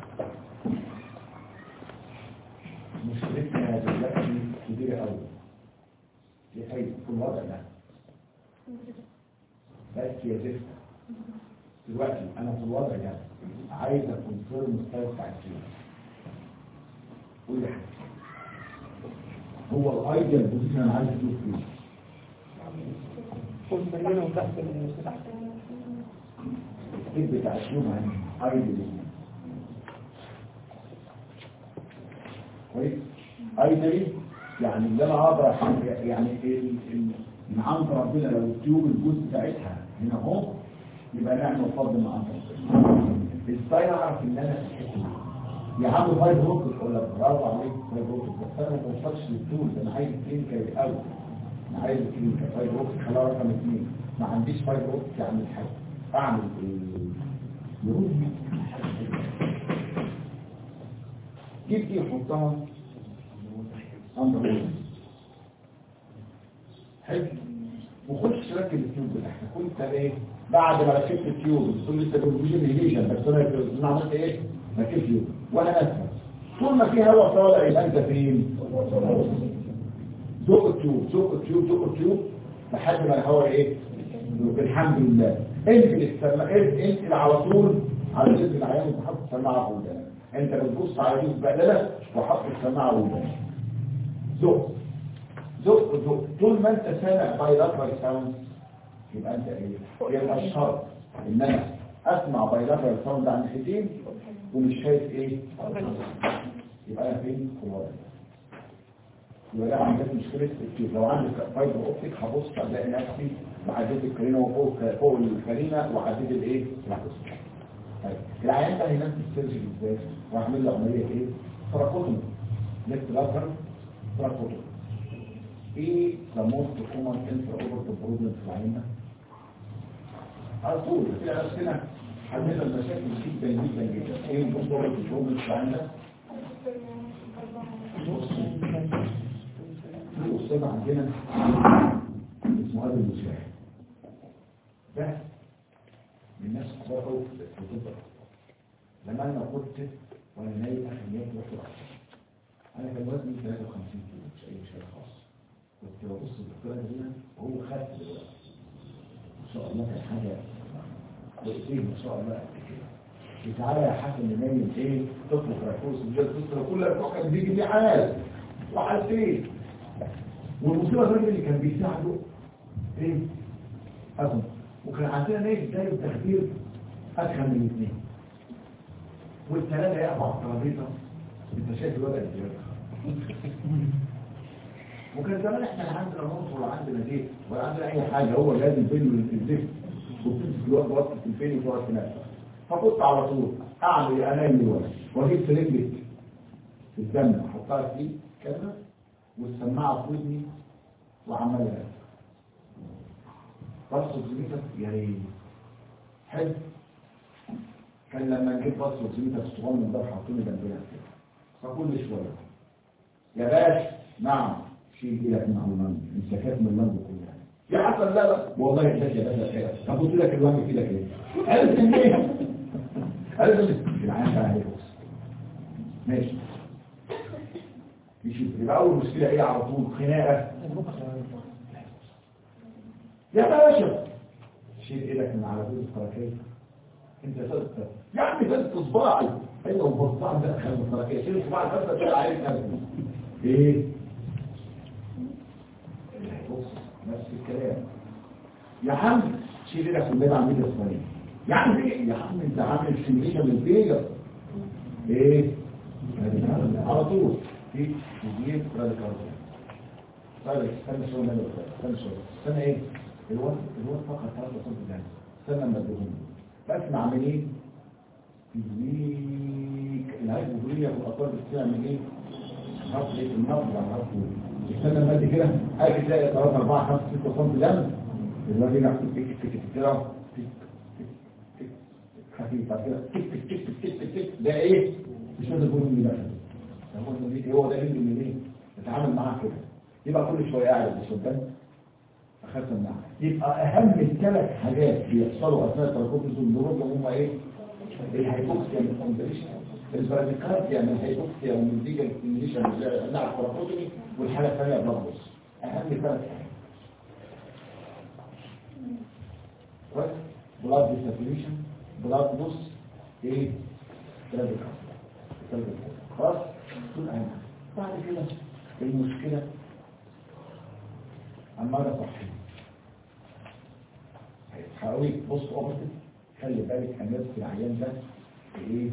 A: مشكلتنا دلوقتي كبيرة قوي دي حقيقة في الوضع ده بس يا زفت دلوقتي انا في الوضع ده عايز اكونفيرم الستايل بتاع السيرة قول لي حاجة هو الايديال بوزيشن انا عايز اشوف فيه
C: كل بينه وتحت المستحق
A: الكيف بتاع الشوم عن ايديال كويس ايديال يعني اللي انا اقدر أحقق- يعني ال- ال- من عند ربنا لو التيوب الجزء بتاعتها هنا اهو يبقى نعمل فضل مع عند ربنا ازاي اعرف ان انا في الحته دي يا عم فايف روكس ولا برافو عليك فايف روكس بس انا ما بوصلش للتول انا عايز كلينيكال الاول انا عايز كلينيكال فايف روكس خلاص رقم اثنين ما عنديش فايف روكس اعمل حاجه اعمل ايه يقول جيب دي حطها اندر حلو وخش ركب التيوب بتاعتك كنت ايه بعد ما ركبت التيوب تقول لي انت بتجيب الهيجن بس انا انا عملت ايه ركبت تيوب وانا اسف طول ما في هواء طالع يبقى انت فين زق التيوب زق التيوب زق التيوب لحد ما الهواء ايه الحمد لله انقل السماعه انقل على طول على جسم العيان وانت حاطط السماعه في ودانك انت بتبص على جسم بدلك وحاطط السماعه في ودانك زق زق زق طول ما انت سامع بايلاترال ساوند يبقى انت ايه يبقى الشرط ان انا اسمع بايلاترال ساوند عن ناحيتين ومش شايف ايه يبقى انا فين في الوضع ده. يبقى ده عندك مشكله التيوب لو عندك فايبر اوبتيك هبص الاقي نفسي بعديت الكارينا وفوق فوق الكارينا وعديت الايه العكس طيب العيان ده هينام في السيرجري ازاي واعمل له عمليه ايه تراكوتومي ليفت لاترال تراكوتومي ايه ذا موست كومن انتر اوفر بروبلم في العين ده على طول في نفسنا حلينا المشاكل جدا جدا جدا ايه الموست اوفر بروبلم في العين ده في أستاذ عندنا اسمه أبي المشاهد ده من الناس كبار قوي في الطب لما أنا كنت وأنا نايم آخر يوم رحت العصر أنا كان وزني 53 كيلو مش أي مشكلة خالص كنت ببص الدكتورة هنا وهو خف دلوقتي ما شاء الله كان حاجة وإيه ما شاء الله قد كده تعالى يا حسن اللي نايم ايه تطلق رفوس الجلد تطلق كل رفوس كان بيجي ليه عال وحالتين والمصيبة الراجل اللي كان بيساعده ايه أظن وكان عندنا ناس دايما تخدير ادخل من الاثنين والثلاثه يقعوا على الترابيزه انت شايف الوضع ازاي وكان زمان احنا لا عندنا نص ولا عندنا زيت ولا عندنا اي حاجه هو لازم بين الزيت وبتمسك الوقت وقت الفين وتقعد تنام فكنت على طول اعمل انام الوقت واجيب سرنجة الدم احطها فيه كده والسماعه في ودني وعمال انام بص زميتك يا ريت حلو كان لما نجيب بص زميتك الصغنن ده حاطينه جنبنا كده فكل شويه يا باش نعم شيل ايدك من على المنجو انسكات من المنجو كلها يا حسن لا لا والله اداك يا باشا خير طب قلت لك الوجه في ايدك ايه عرفت منين عرفت منين العيان بقى عليه بص ماشي يشوف يبقى اول مشكله ايه على طول خناقه يا باشا شيل ايدك من على بيت الفركيه انت صدق يا عم فلت صباعي ايوه وبصباعي ده خلي الفركيه شيل صباعي بس تلاقي عليك نفسك ايه بص نفس الكلام يا عم شيل ايدك من بين عمود الصينيه يا عم ايه يا عم انت عامل سيميليشن للفيجر ايه على طول في تدير راديكال طيب استنى شويه منه استنى شويه استنى ايه الوقت الوقت فقط ثلاثة صوت جانب استنى ما ادهم بسمع من ايه تدويك الهايبوبولية في الاطفال بتعمل ايه حرف ايه النبض على حرف استنى ما ادي كده اجي تلاقي 3 4 5 6 سم دم الواد يجي يحط تك تك تك كده تك تك تك خفيف بعد كده تك تك تك تك تك تك ده ايه مش هذا الجول اللي بقى هو ده اللي من ايه نتعامل معاه كده يبقى كل شويه قاعد بس قدام اخدت معاه يبقى اهم الثلاث حاجات بيحصلوا اثناء تراكم الزندروب هم ايه الهيبوكسيا من الكونديشن البراديكارديا من الهيبوكسيا ومن الفيجا الكونديشن نعم التراكوتومي والحاله الثانيه بلبس اهم ثلاث حاجات كويس بلاد ديسابريشن بلاد بوس ايه براديكارديا خلاص دول اهم بعد كده المشكله عمالة صحية هقولك بص اوبرتيف خلي بالك هنرس العيان ده ايه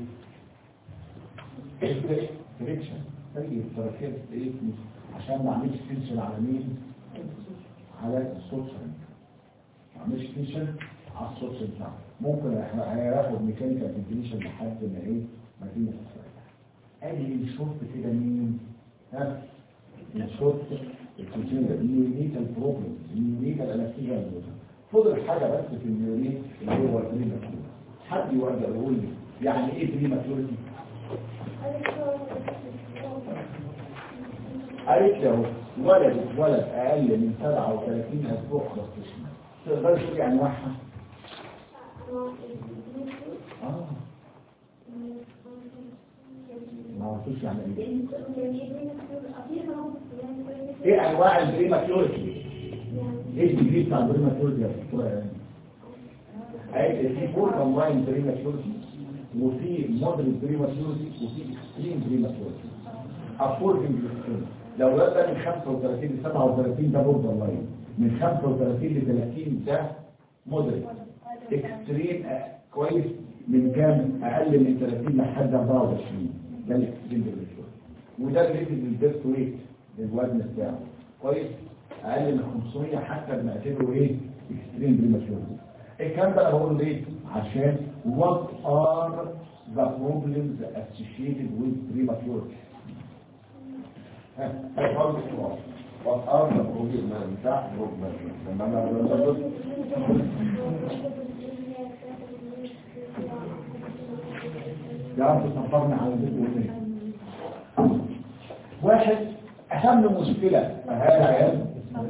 A: فريكشن زي التراكيب ايه عشان ما اعملش تنشن على مين على السوشن ما اعملش تنشن على السوشن بتاعه ممكن هياخد ميكانيكال فنتيليشن لحد ما ايه ما تيجي ادي الشورت كده مين ها الشورت الكونسيوم ده نيونيتال بروبلم نيونيتال انستيجيا فضل حاجه بس في النيونيت اللي هو البريماتور حد يقدر يقول لي يعني ايه بريماتورتي قالت لي اهو ولد ولد اقل من 37 اسبوع خلاص تشمل تقدر تقول يعني واحد اه ما عرفتوش يعني ايه ايه انواع البريماتورتي ايه الديجري بتاع البريماتورتي يا دكتوره يعني في فور كومباين بريماتورتي وفي مودريت بريماتورتي وفي اكستريم بريماتورتي افوردنج لو ده من 35 ل 37 ده بوردر لاين من 35 ل 30 ده مودريت اكستريم كويس من كام اقل من 30 لحد 24 ده الاكستريم بريماتورتي وده اللي البيست ويت الوزن بتاعه كويس اقل من 500 حتى بنعتبره ايه اكستريم بريماتورتي الكلام ده انا بقوله ليه عشان what are the problems associated with prematurity ها هاي خالص السؤال what are the problems بتاع prematurity لما انا يا رب صبرنا على البيت والايه واحد اهم مشكلة هذا عيال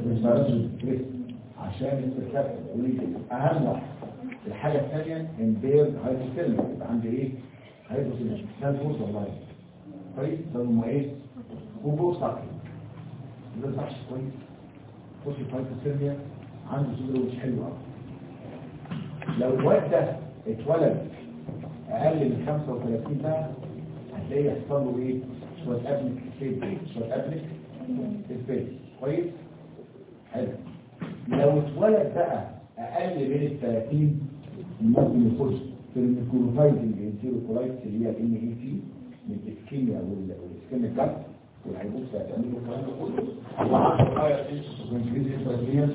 A: عشان استركاب اهم واحد الحاجة الثانية امبير هايبوثيرميا يبقى عندي ايه هايبوثيرميا ده فوز والله طيب ده هم ايه وبوص عقلي ده صحش كويس خش في هايبوثيرميا عنده صدر مش حلو قوي لو الواد ده اتولد اقل من 35 سنة هتلاقيه يحصل له ايه شوية ابنك سيد شوية ابنك الفيس كويس حلو لو اتولد بقى اقل من ال 30 ممكن يخش في الكلوفايتنج انتيروكولايتس اللي هي الان اي تي من الاسكيميا والاسكيميا كات والهيبوكس هتعمل له الكلام ده كله وعشان هاير انكريز انترفيرنس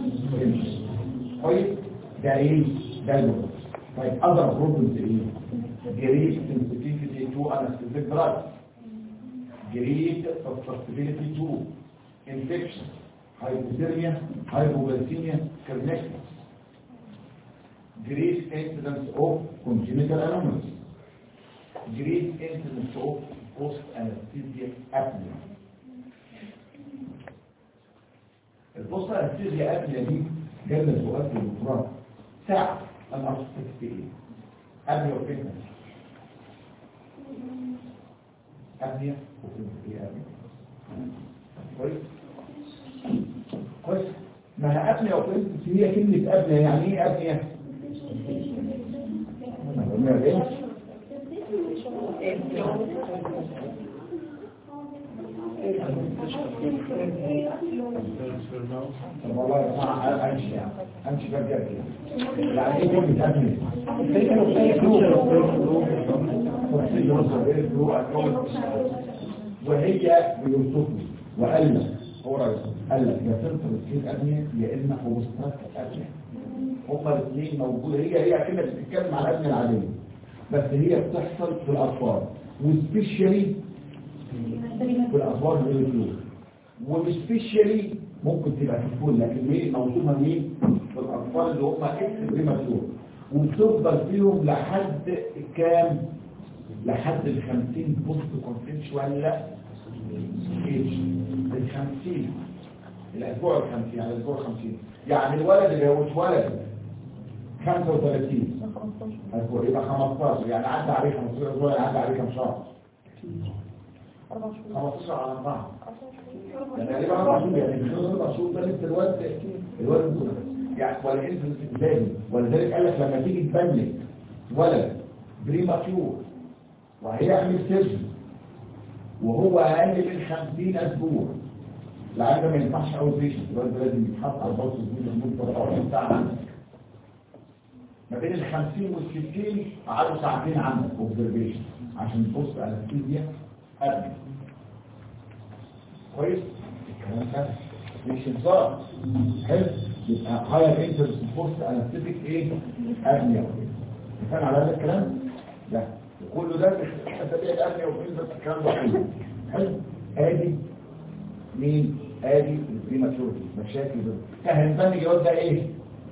A: كويس ده ايه ده الموضوع طيب اذر بروبلمز ايه جريد sensitivity to anesthetic drug جريد susceptibility to infection hypothermia hypoglycemia kernicterus great incidence of congenital anomalies great incidence of post anesthesia apnea البوست anesthesia apnea دي جالنا سؤال في الدكتوراه ساعة انا اصبحت في ايه apnea وفتنة apnea وفتنة ايه apnea كويس كويس ما هي apnea وفتنة هي كلمة apnea يعني ايه apnea ما قلنا ايه طب والله يا جماعه امشي يعني امشي بقى كده يعني ايه كلمه ابني وهي بيوصفني وقال لك هو رئيس قال لك يا سنتر السين ابني يا اما اوبستراك ابني هما الاثنين موجوده هي هي كده بتتكلم على الابنيه العاديه بس هي بتحصل في الاطفال وسبيشالي في الاطفال الريليتيوز وسبيشالي ممكن تبقى في الفول لكن ليه موصوفه مين في الاطفال اللي هم اكس بريماتور وبتفضل فيهم لحد كام لحد ال 50 بوست كونسنشوال لا ايج ال 50 الاسبوع ال 50 يعني الاسبوع ال 50 يعني الولد اللي هو اتولد 35 اسبوع يبقى 15 يعني عدى عليه 15 اسبوع يعني عدى عليه كام شهر 15 على 4 يعني تقريبا اربع شهور يعني مش اربع شهور ده لسه الواد الواد مولد. يعني ولكن ازاي ولذلك قال لك لما تيجي تبني ولد بريماتيور وهيعمل سيرجن وهو اقل من 50 اسبوع العيال ما ينفعش اوت بيشنت الواد ده لازم يتحط على الباص لمده 24 ساعه عندك ما بين ال 50 وال 60 قعدوا ساعتين عندك اوبزرفيشن عشان تبص على الفيزياء قبل كويس الكلام ده مش هزار حلو يبقى هاير انترست فورس انستيك ايه ابنيا كان على هذا الكلام لا كله ده اسابيع الابنيا وفين بس الكلام ده حلو حلو ادي مين ادي البريماتورتي مشاكل ده فهنبني الجواب ده ايه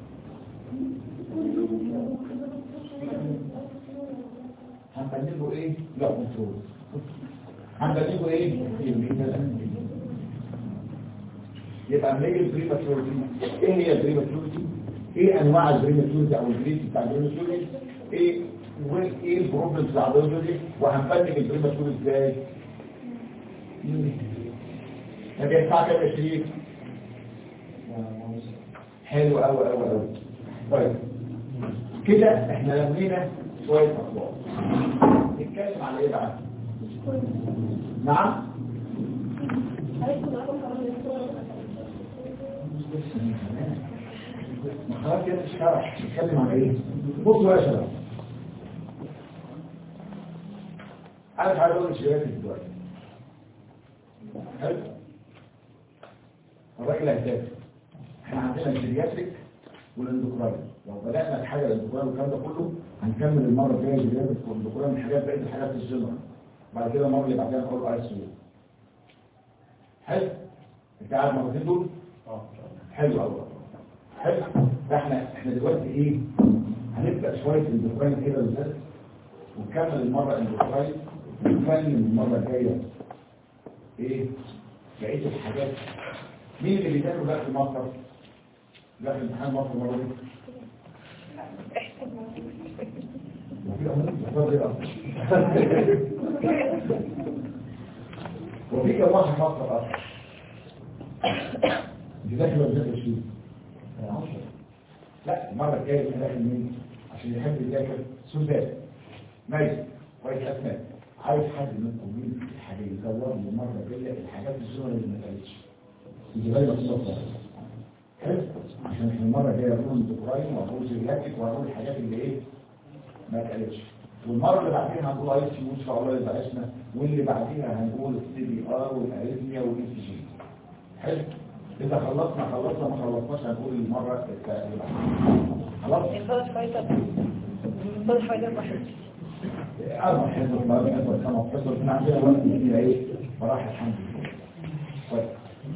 A: هنبني له ايه لا كنترول هنبني له ايه يبقى من ايه البريماتورتي ايه هي البريماتورتي ايه انواع البريماتورتي او الجريد بتاع البريماتورتي ايه وايه البروبلم بتاع البريماتورتي وهنبني البريماتورتي ازاي ما بينفع كده شريك حلو قوي قوي قوي طيب كده احنا لمينا شويه اخبار نتكلم على ايه بقى نعم خلاص كده مش شرح نتكلم عن ايه بصوا يا شباب انا مش عايز اقول الشباب دلوقتي حلو الراجل هيتاكل احنا عندنا الجيرياتريك والاندوكراين لو بدأنا الحاجة الاندوكراين والكلام ده كله هنكمل المرة الجاية الجيرياتريك والاندوكراين من حاجات بقية الحاجات الجنرال بعد كده المرة اللي بعدها نقول اي سي حلو انت قاعد مرتين دول حلو قوي حلو احنا احنا دلوقتي ايه هنبدأ شوية الاندوكراين كده بالذات ونكمل المرة الاندوكراين ونكمل المرة الجاية ايه بقية الحاجات مين اللي بيتاكل بقى في مصر داخل امتحان مصر مرة دي وفي أمور بتفضل ايه أصلا وفي كم واحد في مصر أصلا دي داخل ولا داخل شيء لا المرة الجاية اللي داخل مين عشان يحب يذاكر سوزان ماشي كويس أسماء عايز حد منكم مين الحاجة يدور لي المرة الجاية الحاجات الصغيرة اللي ما قالتش يجي غير مصدر حلو عشان احنا المرة الجاية نقول دكراين وهنقول زيلاتك وهنقول الحاجات اللي ايه ما اتقالتش والمره اللي بعديها هنقول اي سي ان شاء الله يبقى اسمه واللي بعديها هنقول السي بي ار والاريثميا والاي سي جي حلو اذا خلصنا خلصنا ما خلصناش هنقول المره اللي بعديها خلاص
B: الفرش فايدة الفرش فايدة واحد
A: أربع حصص ما بين حصص خمس حصص احنا عندنا وقت كتير ايه فراح الحمد لله طيب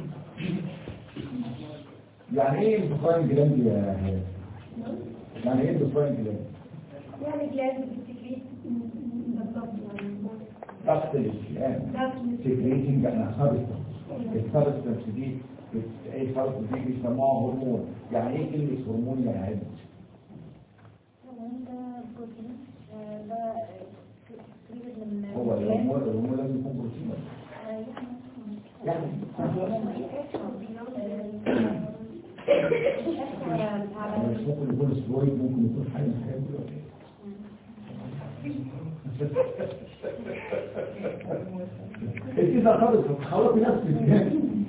A: يعني ايه الدخان جلاند يا هاد؟ يعني ايه الدخان جلاند؟
D: يعني بلازم التكليف بالضبط
A: ضغط الاشتئام سكريتنج انا سبستنس السبستنس دي بت- ايه سبستنس دي بيسموها هرمون يعني ايه كلمة هرمون يا هاد؟
D: ده بروتين آه، ده تقريبا من
A: هو الهرمون الهرمون لازم يكون بروتين يعني يعني مش ممكن يكون سترويد ممكن يكون حاجة من الحاجات دي ولا إيه؟ انت اذا خلص خلاص نفسك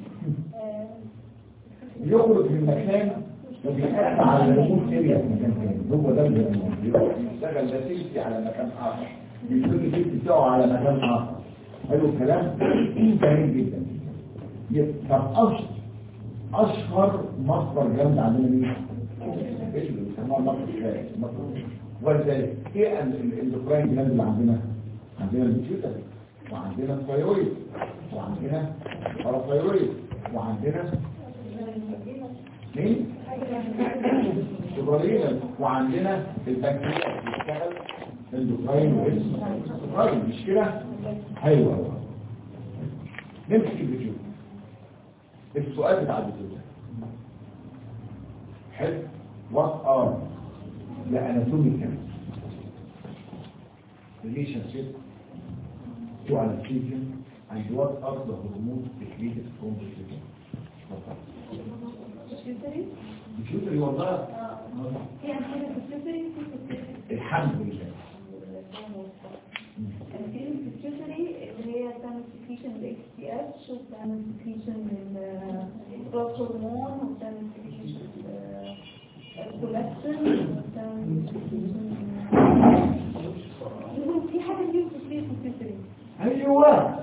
A: يخرج من مكان وبيحط على الهرمون سيريا في مكان تاني هو ده الهرمون بيروح يشتغل لاسيلتي على مكان اخر بيكون الجيت بتاعه على مكان اخر حلو الكلام جميل جدا يبقى طب اشهر اشهر مصدر جامد عندنا مين؟ ايش اللي بيسموها المصدر الثالث المصدر ولذلك ايه ال- ال- الاندوكراين جلاند اللي عندنا؟ عندنا البيتيوتري وعندنا الثايرويد وعندنا الباراثايرويد وعندنا مين؟ سوبرالينا وعندنا البنكرياس بيشتغل اندوكراين واندوكراين مش كده؟ حلو قوي نمسك البيتيوتري السؤال بتاع البيتيوتري حلو وات ار the anatomical relationship to anesthesia and what are the hormones secreted from the system البيتيوتري والله
D: في أمثلة في السيسري في السيسري
A: الحمد لله
D: أمثلة في السيسري اللي هي بتعمل سكريشن للاكس تي اتش وبتعمل سكريشن للجروث هرمون وبتعمل سكريشن للكولكشن وبتعمل سكريشن في حاجة كتير في السيسري
A: ايوه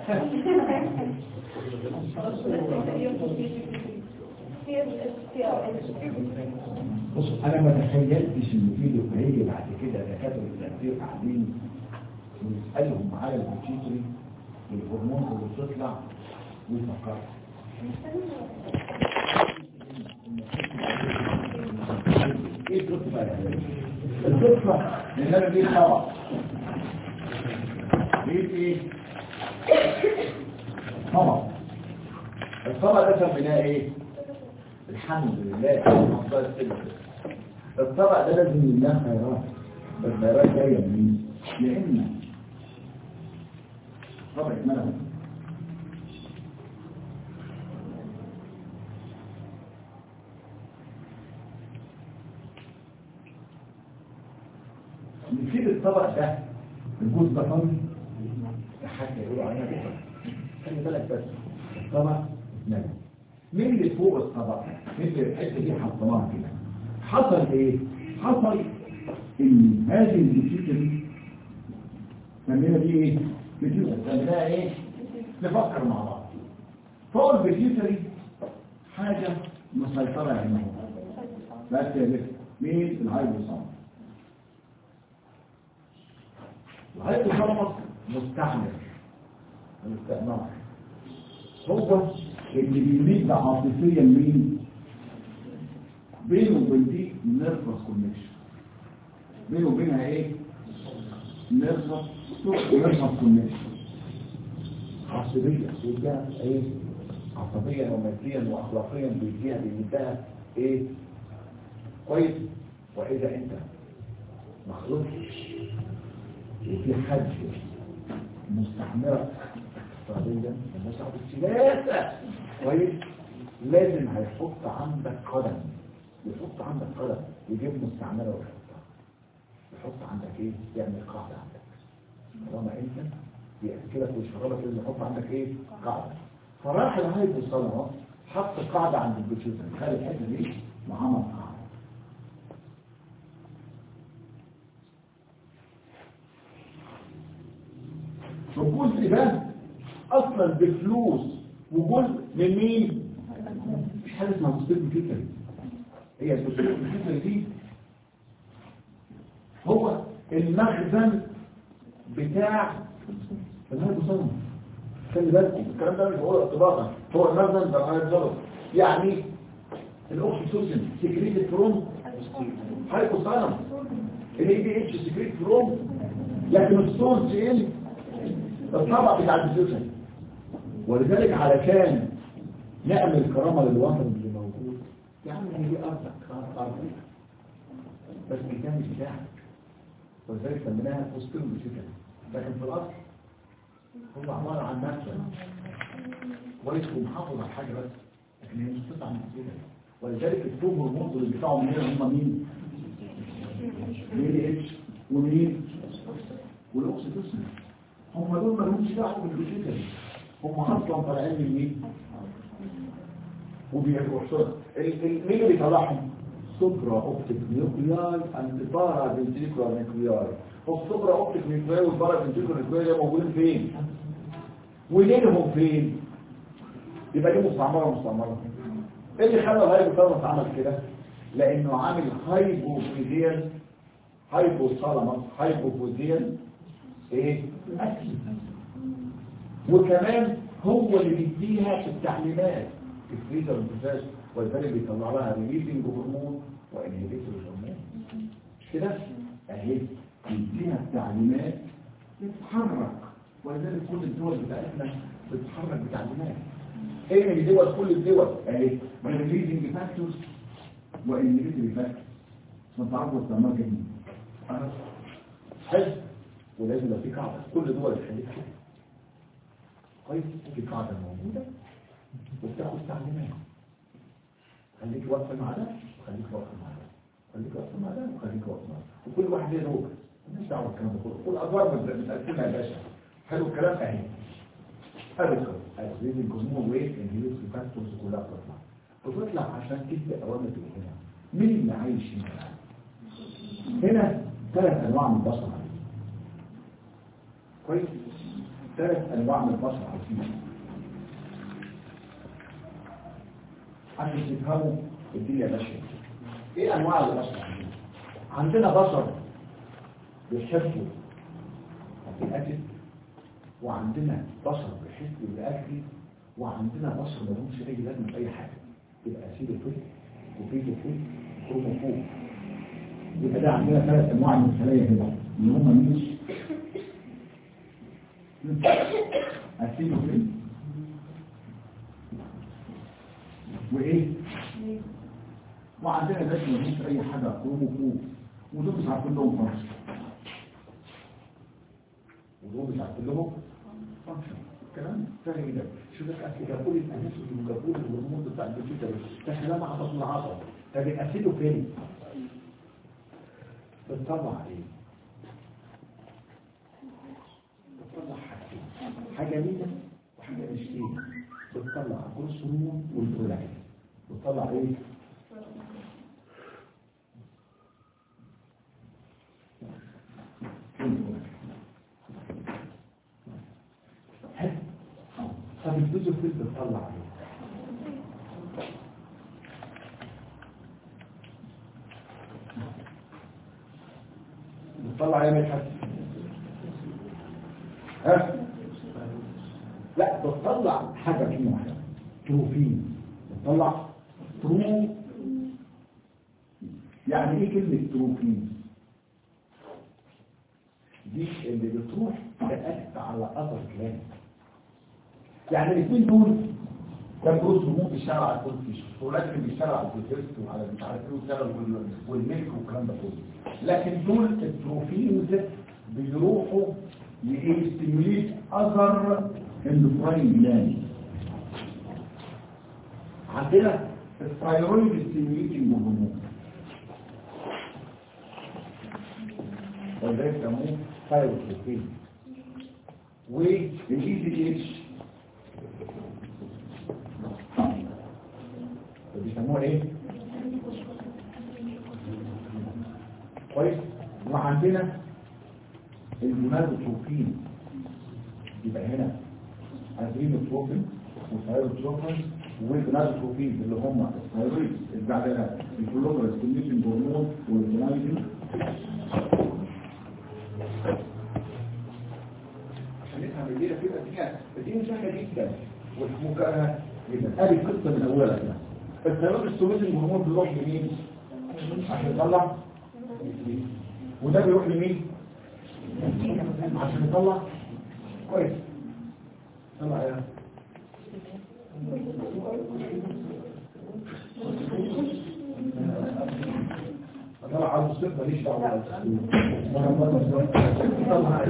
A: بص انا ما تخيلتش ان في دكتور بعد كده دكاتره التأثير قاعدين ويسالهم على البيتيوتري والهرمون اللي بتطلع ويفكروا ايه القصه بقى القصه ان انا دي طبق دي ايه طبق الطبق ده سميناه ايه الحمد لله الله يسلمك الطبق ده لازم يملاه خيرات الخيرات جايه منين لان طبق ملك نسيب الطبق ده الجوز ده فاضي حتى يقولوا علينا بكره خلي بالك بس الطبق ملك مين اللي فوق الطبق مين اللي الحته دي حطيناها كده حصل ايه حصل ان هذه البيتيوتري سمينا دي ايه بيتيوتري سميناها ايه نفكر مع بعض فوق البيتيوتري حاجه مسيطره عليها بس يا بس مين الهايبوثالاموس الهايبوثالاموس مستعمر الاستعمار هو اللي بيميز عاطفيا مين بينه وبين دي نيرفس كونكشن بينه وبينها ايه نيرفس نيرفس كونكشن عصبية بيديها ايه عصبيا وماديا واخلاقيا بيديها بيديها ايه كويس واذا انت مخلوق وفي حد مستحمرة اقتصاديا المساعد السياسة كويس لازم هيحط عندك قدم يحط عندك قدم يجيب مستعمرة ويحطها يحط عندك ايه يعمل قاعدة عندك طالما انت يأكلك ويشربك لازم يحط عندك ايه قاعدة فراح الهايب الصلاة حط قاعدة عند البيتشوزن خلي الحتة دي وعمل قاعدة الجزء ده اصلا بفلوس وجزء من مين مش حاجه اسمها مستقبل كده هي المستقبل كده دي هو المخزن بتاع الهيدروجين خلي بالكم الكلام ده مش هو اطلاقا هو المخزن بتاع الهيدروجين يعني الاوكسيتوسين سكريت فروم هايبوثالاموس الاي دي اتش سكريت فروم لكن السورس ايه الطبع بتاع الديفيوجن ولذلك علشان نعمل كرامه للوطن اللي موجود يا عم هي دي ارضك ارضك بس المكان مش بتاعك ولذلك سميناها فوستيل بشكل لكن في الاصل هو عباره عن مخزن كويس ومحافظ على حاجه بس لكن هي مش قطعه من كده ولذلك التوب والمنظر اللي بتاعهم هنا هم مين؟ مين اتش ومين؟ والاكسيتوسين هم دول ما لهمش دعوه بالبيشيكال هم اصلا طالعين من مين؟ وبيحصل مين اللي بيطلعهم؟ سوبرا اوبتيك نيوكليار اند بارا فنتريكولار نيوكليار والسوبرا اوبتيك نيوكليار والبارا فنتريكولار نيوكليار ده موجودين فين؟ وليلهم فين؟ يبقى دي مستعمره مستعمره ايه اللي خلى الهايبوثالاموس عمل كده؟ لانه عامل هايبوفيزيال هايبوثالاموس هايبوفيزيال ايه؟ اكل وكمان هو اللي بيديها في التعليمات الفريزر والبوتاش ولذلك بيطلع لها ريليزنج هرمون وانهبيتور هرمون مش كده اهي بيديها التعليمات تتحرك ولذلك كل الدول بتاعتنا بتتحرك بتعليمات ايه من دول كل الدول اهي ريليزنج فاكتورز وانهبيتور فاكتورز ما تعرفوا السمار جميل حلو ولازم يبقى في قاعده كل دول تخليك كده كويس في قاعده موجوده وبتاخد تعليمات خليك واقفه مع ده وخليك واقفه مع ده خليك واقفه مع ده وخليك واقفه مع ده وكل واحد ليه دور مالناش دعوه بالكلام ده كله كل ادوار متقسمه يا باشا حلو الكلام اهي ارقم ازيد الجمهور ويت انهيوز فاكتورز كلها بتطلع بتطلع عشان تبدا اوامر هنا مين اللي عايش هنا هنا ثلاث انواع من البشر كويس ثلاث انواع من البشر عايشين عشان تفهموا الدنيا ماشيه ايه انواع البشر عندنا بشر بيحبوا الاكل وعندنا بشر بيحبوا الاكل وعندنا بشر ما لهمش اي لازمه في اي حاجه يبقى اسيد الفل وفيد الفل كرومو فوق يبقى ده عندنا ثلاث انواع من الخلايا كده اللي هم مين اسيد الفل وايه وعندنا ناس ما لهمش اي حاجه كرومو فوق ودول مش عارفين لهم فانكشن ودول مش عارفين لهم فانكشن الكلام سهل جدا شوف لك اكل جابوا لي الاناس اللي جابوا لي الهرمون بتاع البيتوتا ده كلام عبط العصب طب الاسيدو فين؟ بتطلع ايه؟ بتطلع حاجتين حاجه مينه وحاجه مشتيه بتطلع جروس هرمون والبرولاين بتطلع ايه؟ طب الجزء فين بتطلع عليه بتطلع ايه من حد ها لا بتطلع حاجه فيه واحده تروفين بتطلع ترو يعني ايه كلمه تروفين دي اللي بتروح تأكد على اثر كلام يعني الاثنين دول ده جروس هرمون بيشتغل على الكونفيش ولكن بيشتغل على البروتيست وعلى مش عارف ايه ويشتغل والملك والكلام ده كله لكن دول التروفينز بيروحوا يستيموليت اثر اندوكراين جلاند عندنا الثايرويد ستيموليتنج هرمون وده يسموه ثايرويد والاي دي اتش بيسموها ايه كويس وعندنا المازوتروبين يبقى هنا ادرينوتروفين وثايروتروفين والجنازوتروفين اللي هم الثايرويد اللي بعدها البلوكر ستيميشن هرمون والجنازوتروفين عشان نفهم الليله كده الدنيا الدنيا سهله جدا والمكافاه يبقى ادي القصه من اولها كده الثايرويد ستيميشن هرمون بيروح لمين؟ عشان يطلع وده بيروح لمين؟ عشان يطلع كويس طلع يا طلع على الصفر ماليش دعوه طلع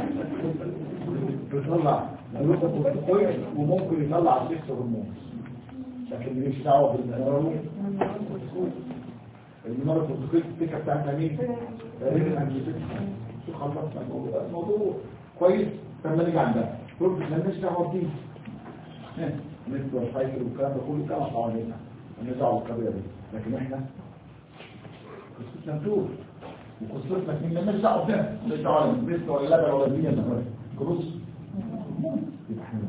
A: بيطلع اللغه كويس وممكن يطلع الصفر هرمون لكن ماليش دعوه بالمرض المرض الفقري السكه بتاعتها مين؟ رجل انجلتك شو خلصنا الموضوع الموضوع كويس لما نيجي عندها قلت مالناش دعوه بيه مثل الفايكر والكلام ده كله كلام حوالينا مالناش دعوه بالقضيه دي لكن احنا قصتنا نشوف وقصتنا مين مالناش دعوه بده مالناش دعوه بالمثل ولا اللبن ولا الدنيا ده كروس يبقى احنا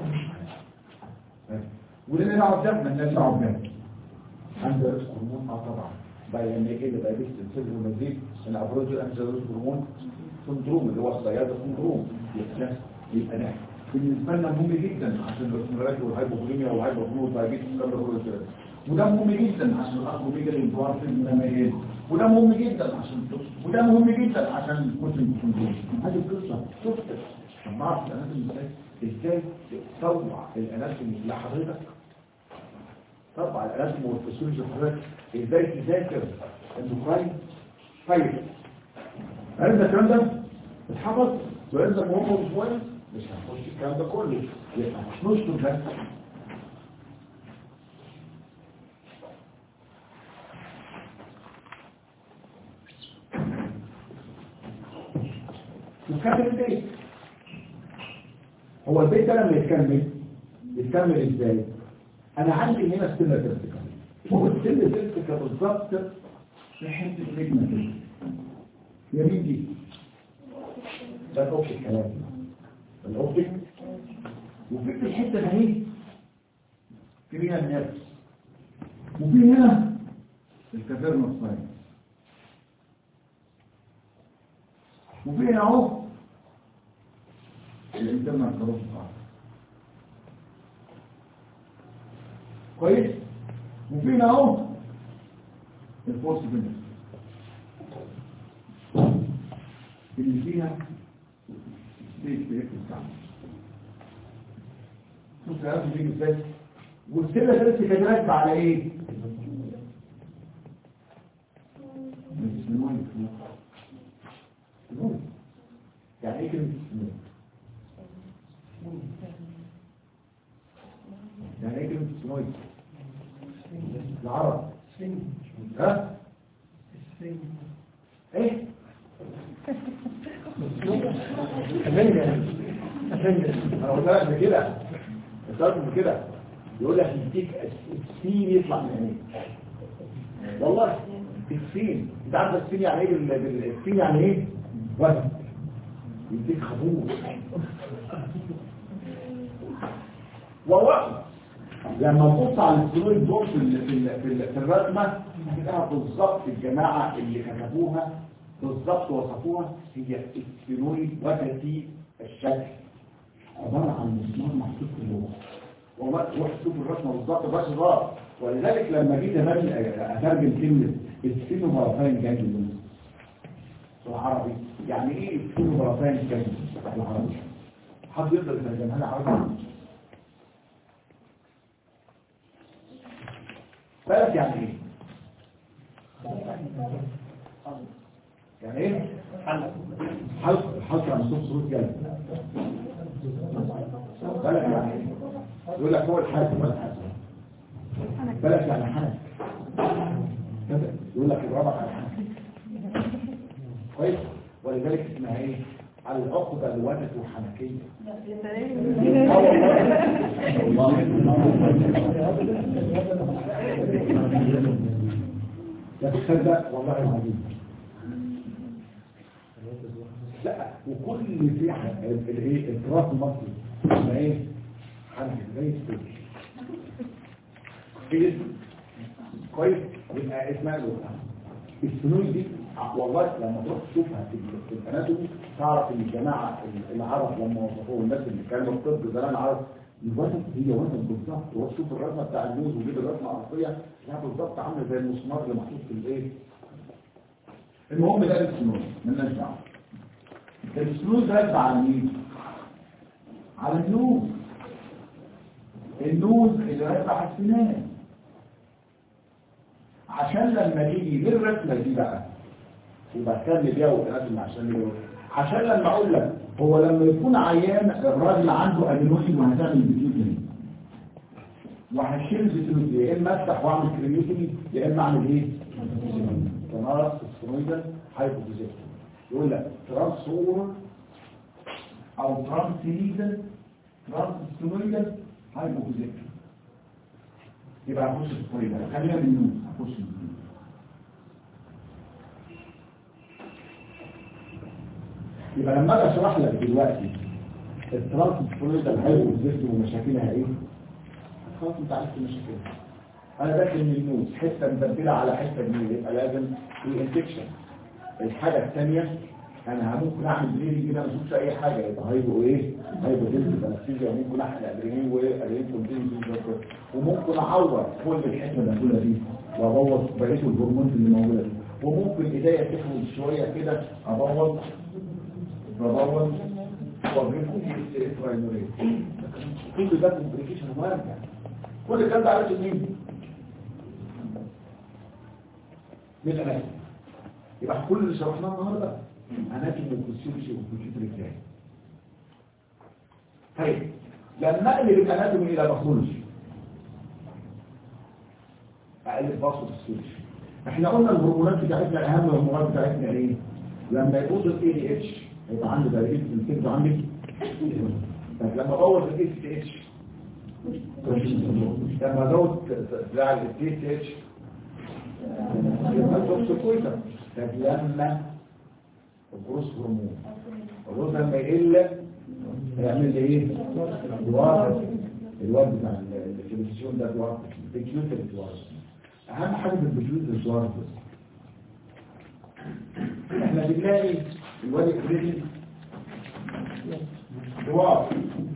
A: ولنا دعوه بده مالناش دعوه بده عنده رزق هرمون اه طبعا بقى لما يجي لي بقى بيست السر والمزيد الابروج الانزلوز هرمون سندروم اللي هو الصيادة سندروم يبقى يبقى ده بالنسبة لنا مهم جدا عشان الاستمرارات والهايبوكليميا والهايبوكليميا والدايابيتس والكلام ده كله كده وده مهم جدا عشان الاكروميجا الانفوار في المناميين وده مهم جدا عشان التوكس وده مهم جدا عشان الكوتين سندروم هذه القصة شفت لما اعرف الاناتومي ازاي ازاي تطوع الاناتومي لحضرتك طبعا الاناتومي والفسيولوجي لحضرتك ازاي تذاكر اندوكراين طيب عرفنا الكلام ده اتحفظ وإذا مهم مش مهم مش هنخش الكلام ده كله يبقى نشكر بس وكمل البيت هو البيت ده لما يتكمل يتكمل ازاي انا عندي هنا السنه ترتكه هو السنه ترتكه بالظبط في حته نجمه كده يا مين دي ده الاوبتيك كلام الاوبتيك وفي الحته ده اهي في هنا النفس وفي هنا الكافيرنا الصين وفي هنا اهو الانترنال كروس كويس وفي هنا اهو الفورس بنفس اللي فيها ستيج بريك بتاعنا شوف الكلام بيجي ازاي والسله ثلاث كلمات على ايه سنوي سنوي يعني ايه كلمه سنوي يعني ايه كلمه سنوي العرب ها ايه انا قلت لك بكده قلت لك بكده يقول لك يديك السين يطلع من عينيك والله السين انت عارف السين يعني ايه بال- بال- السين يعني ايه وزن يديك خبوط والله لما نبص على السلوك دول في ال- في ال- في ال- في الرسمه هتلاقيها بالظبط الجماعه اللي كتبوها بالظبط وصفوها هي السينوي وتتي الشكل عبارة عن مسمار محطوط في اللغة والله روح شوف الرسمة بالظبط الرسم ده ولذلك لما جيت أبني أترجم كلمة السينو مرتين جانب بالعربي يعني ايه السينو مرتين جانب بالعربي حد يقدر يترجمها لي عربي بالك يعني ايه يعني ايه حلق حلق عن صوت صوت جلد بالك يعني ايه يقول لك هو الحاسب ولا الحاسب بالك يعني حنك كده يقول لك اضربك على الحنك كويس ولذلك اسمها ايه على العقدة الوتد وحنكية لا تصدق والله العظيم لا وكل فيها الايه التراث المصري ما ايه حنفي زي السوق كويس كويس يبقى اسمها له السنون دي والله لما تروح تشوفها في في الاناتومي تعرف ان الجماعه العرب لما وصفوه الناس اللي كانوا في الطب زمان عرب الوزن هي وزن بالظبط روح شوف الرسمه بتاع الموز وجيب الرسمه الاصليه لا بالظبط عامله زي المسمار اللي محطوط في الايه المهم ده السنون مالناش دعوه السنون ده يتبع على مين على النوز النوز اللي رايح على السنان عشان لما يجي للرسمه دي بقى وبهتم بيها وبنادم عشان يقول عشان لما اقول لك هو لما يكون عيان الراجل عنده ادينوسين وهتعمل بيتيوتري وهشيل بيتيوتري يا اما افتح واعمل كريميوتري يا اما اعمل ايه؟ تنارس السرويدال هايبوفيزيكتومي يقول لك ترانس اورال او ترانس ليزل ترانس سترويدال هايبوفيزيكتومي يبقى هخش في السرويدال خلينا بالنوز هخش في النوز يبقى لما اجي اشرح لك دلوقتي الترانسفورميشن هايبوزيستم ومشاكلها ايه خلاص انت عرفت مشاكلها انا داخل من النوز حته مبدله على حته جديده يبقى لازم في انفكشن الحاجه الثانيه انا ممكن اعمل بليدنج كده ما اشوفش اي حاجه يبقى هيبقوا ايه هيبقوا ديلز انستيزيا وممكن احرق ادرينين وادرينين كونتينيوس وممكن اعور كل الحته المسؤوله دي وابوظ بقيه الهرمونات اللي موجوده دي وممكن ايديا تحمل شويه كده ابوظ ببوظ وظيفه الاسرائيليه كل ده كومبليكيشن وارجع كل الكلام ده على مين من الاناتومي يبقى كل اللي شرحناه النهارده اناتومي وفسيولوجي وكمبيوتر ازاي طيب لما اقلب الاناتومي الى باثولوجي اقلب باثو فسيولوجي احنا قلنا الهرمونات بتاعتنا اهم الهرمونات بتاعتنا ايه لما يبوظ الاي دي اتش يبقى عندي دايركت الكبد عندي طب لما ابوظ الاي سي اتش لما ازود دراع الاي سي اتش يبقى الفوكس كويسه طب لما الجروس هرمون الجروس لما يقل هيعمل لي ايه؟ الوارد الوارد بتاع التلفزيون ده الوارد البيكيوتر الوارد اهم حاجه في البيكيوتر الوارد احنا بنلاقي الواد الكريدي دوار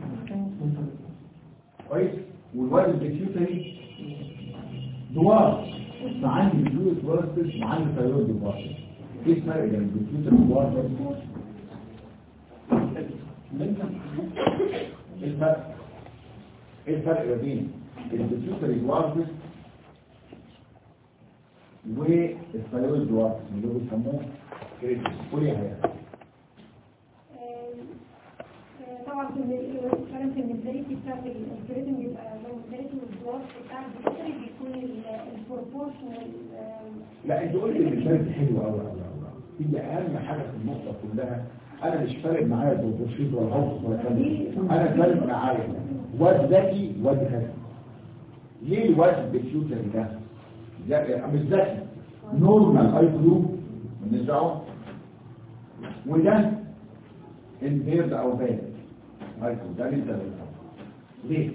A: كويس والواد البيتيوتري دوار فعندي بيوت ورثت وعندي ثيرويد دوار ايه الفرق بين البيتيوتري دوار ايه الفرق ايه الفرق ما بين البيتيوتري دوار والثيرويد دوار اللي هو بيسموه كريدي قولي يا هيا
D: طبعا في الكلام في الميزانيتي بتاعت الكريتين بيبقى لو الميزانيتي والجواز بتاع البكتيري بيكون البروبورشنال
A: لا انت قلت ان الشركه حلوه قوي قوي قوي هي اهم حاجه في النقطه كلها انا مش فارق معايا البروبورشيت ولا الهوس ولا كلام انا فارق معايا واد ذكي واد غبي ليه الواد بالفيوتشر ده ذكي مش ذكي نورمال اي كيو بنرجعه وده انفيرد او باد اي كيو ده اللي انت بتقوله. ليه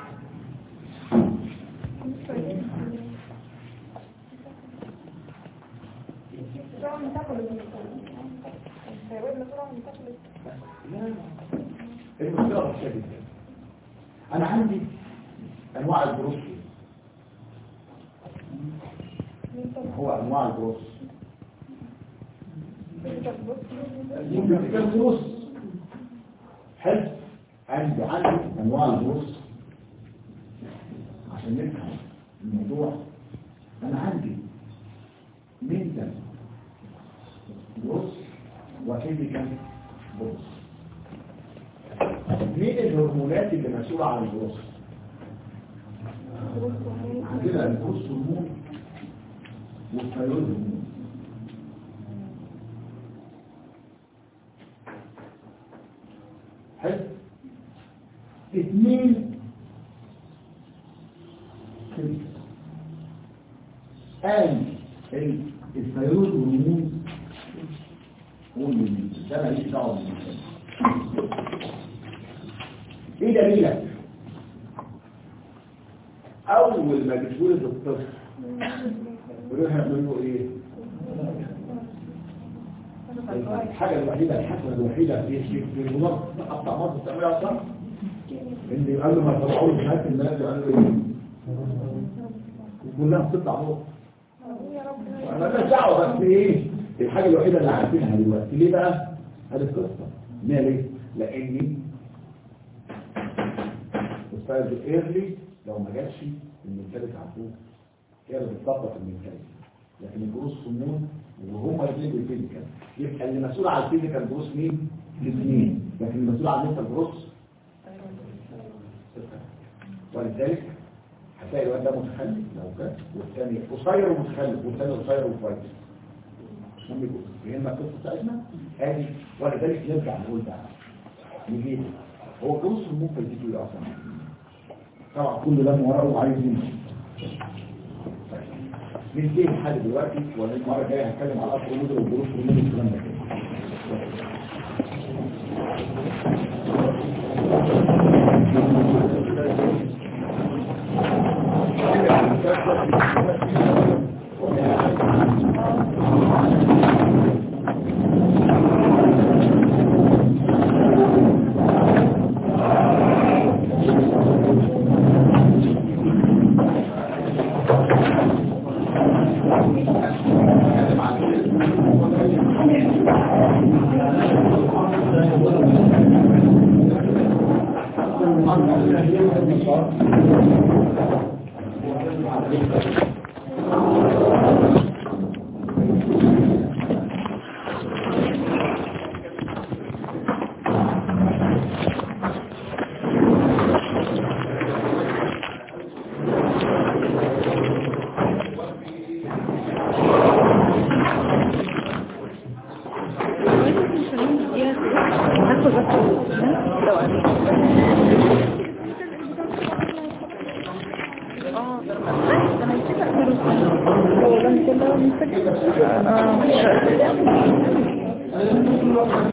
B: بسرعة منتقلة الثيرويد بسرعة منتقلة
A: لا المشكلة بسيطة جدا أنا عندي أنواع البروس هو أنواع البروس يمكن كان بروس حلو عندي عندي أنواع البروس عشان نفهم الموضوع أنا عندي منتل بروس وكيميكال بروس مين الهرمونات اللي مسؤولة عن البروس عندنا البروس هرمون والثيرويد هرمون حلو اثنين قال الثيرويد هرمون قول لي ده ماليش دعوه بالإنسان. ايه دليلك اول ما بتولد الطفل بيروح يعمل له ايه الحاجه الوحيده الحسنه الوحيده في في في المنظمه بتاع مصر بتعملها صح ان قال له ما طلعوا له نهايه المنازل قال له ايه كلها بتطلع فوق انا ماليش دعوه بس ايه الحاجه الوحيده اللي عارفينها دلوقتي ليه بقى هذه القصه ليه ليه لاني استاذ ايرلي لو ما جاتش المنتاليت عندهم هي اللي بتطبق المنتاليت لكن الجروس سمون وهما الاثنين بالفيزيكال يبقى اللي مسؤول على الفيزيكال جروس مين؟ الاثنين لكن المسؤول على المنتال جروس ولذلك هتلاقي الواد ده متخلف لو كان والثاني قصير ومتخلف والثاني قصير وكويس هم يقولوا فهمنا القصه بتاعتنا ادي ولذلك نرجع نقول بقى نجيب هو جروس ممكن تيجي له اصلا طبعا كل ده ورقه وعايز يمشي ننتهي لحد دلوقتي ولا المره الجايه هتكلم على الاصل والمدر والجروس والمدر والكلام ده كده
B: اه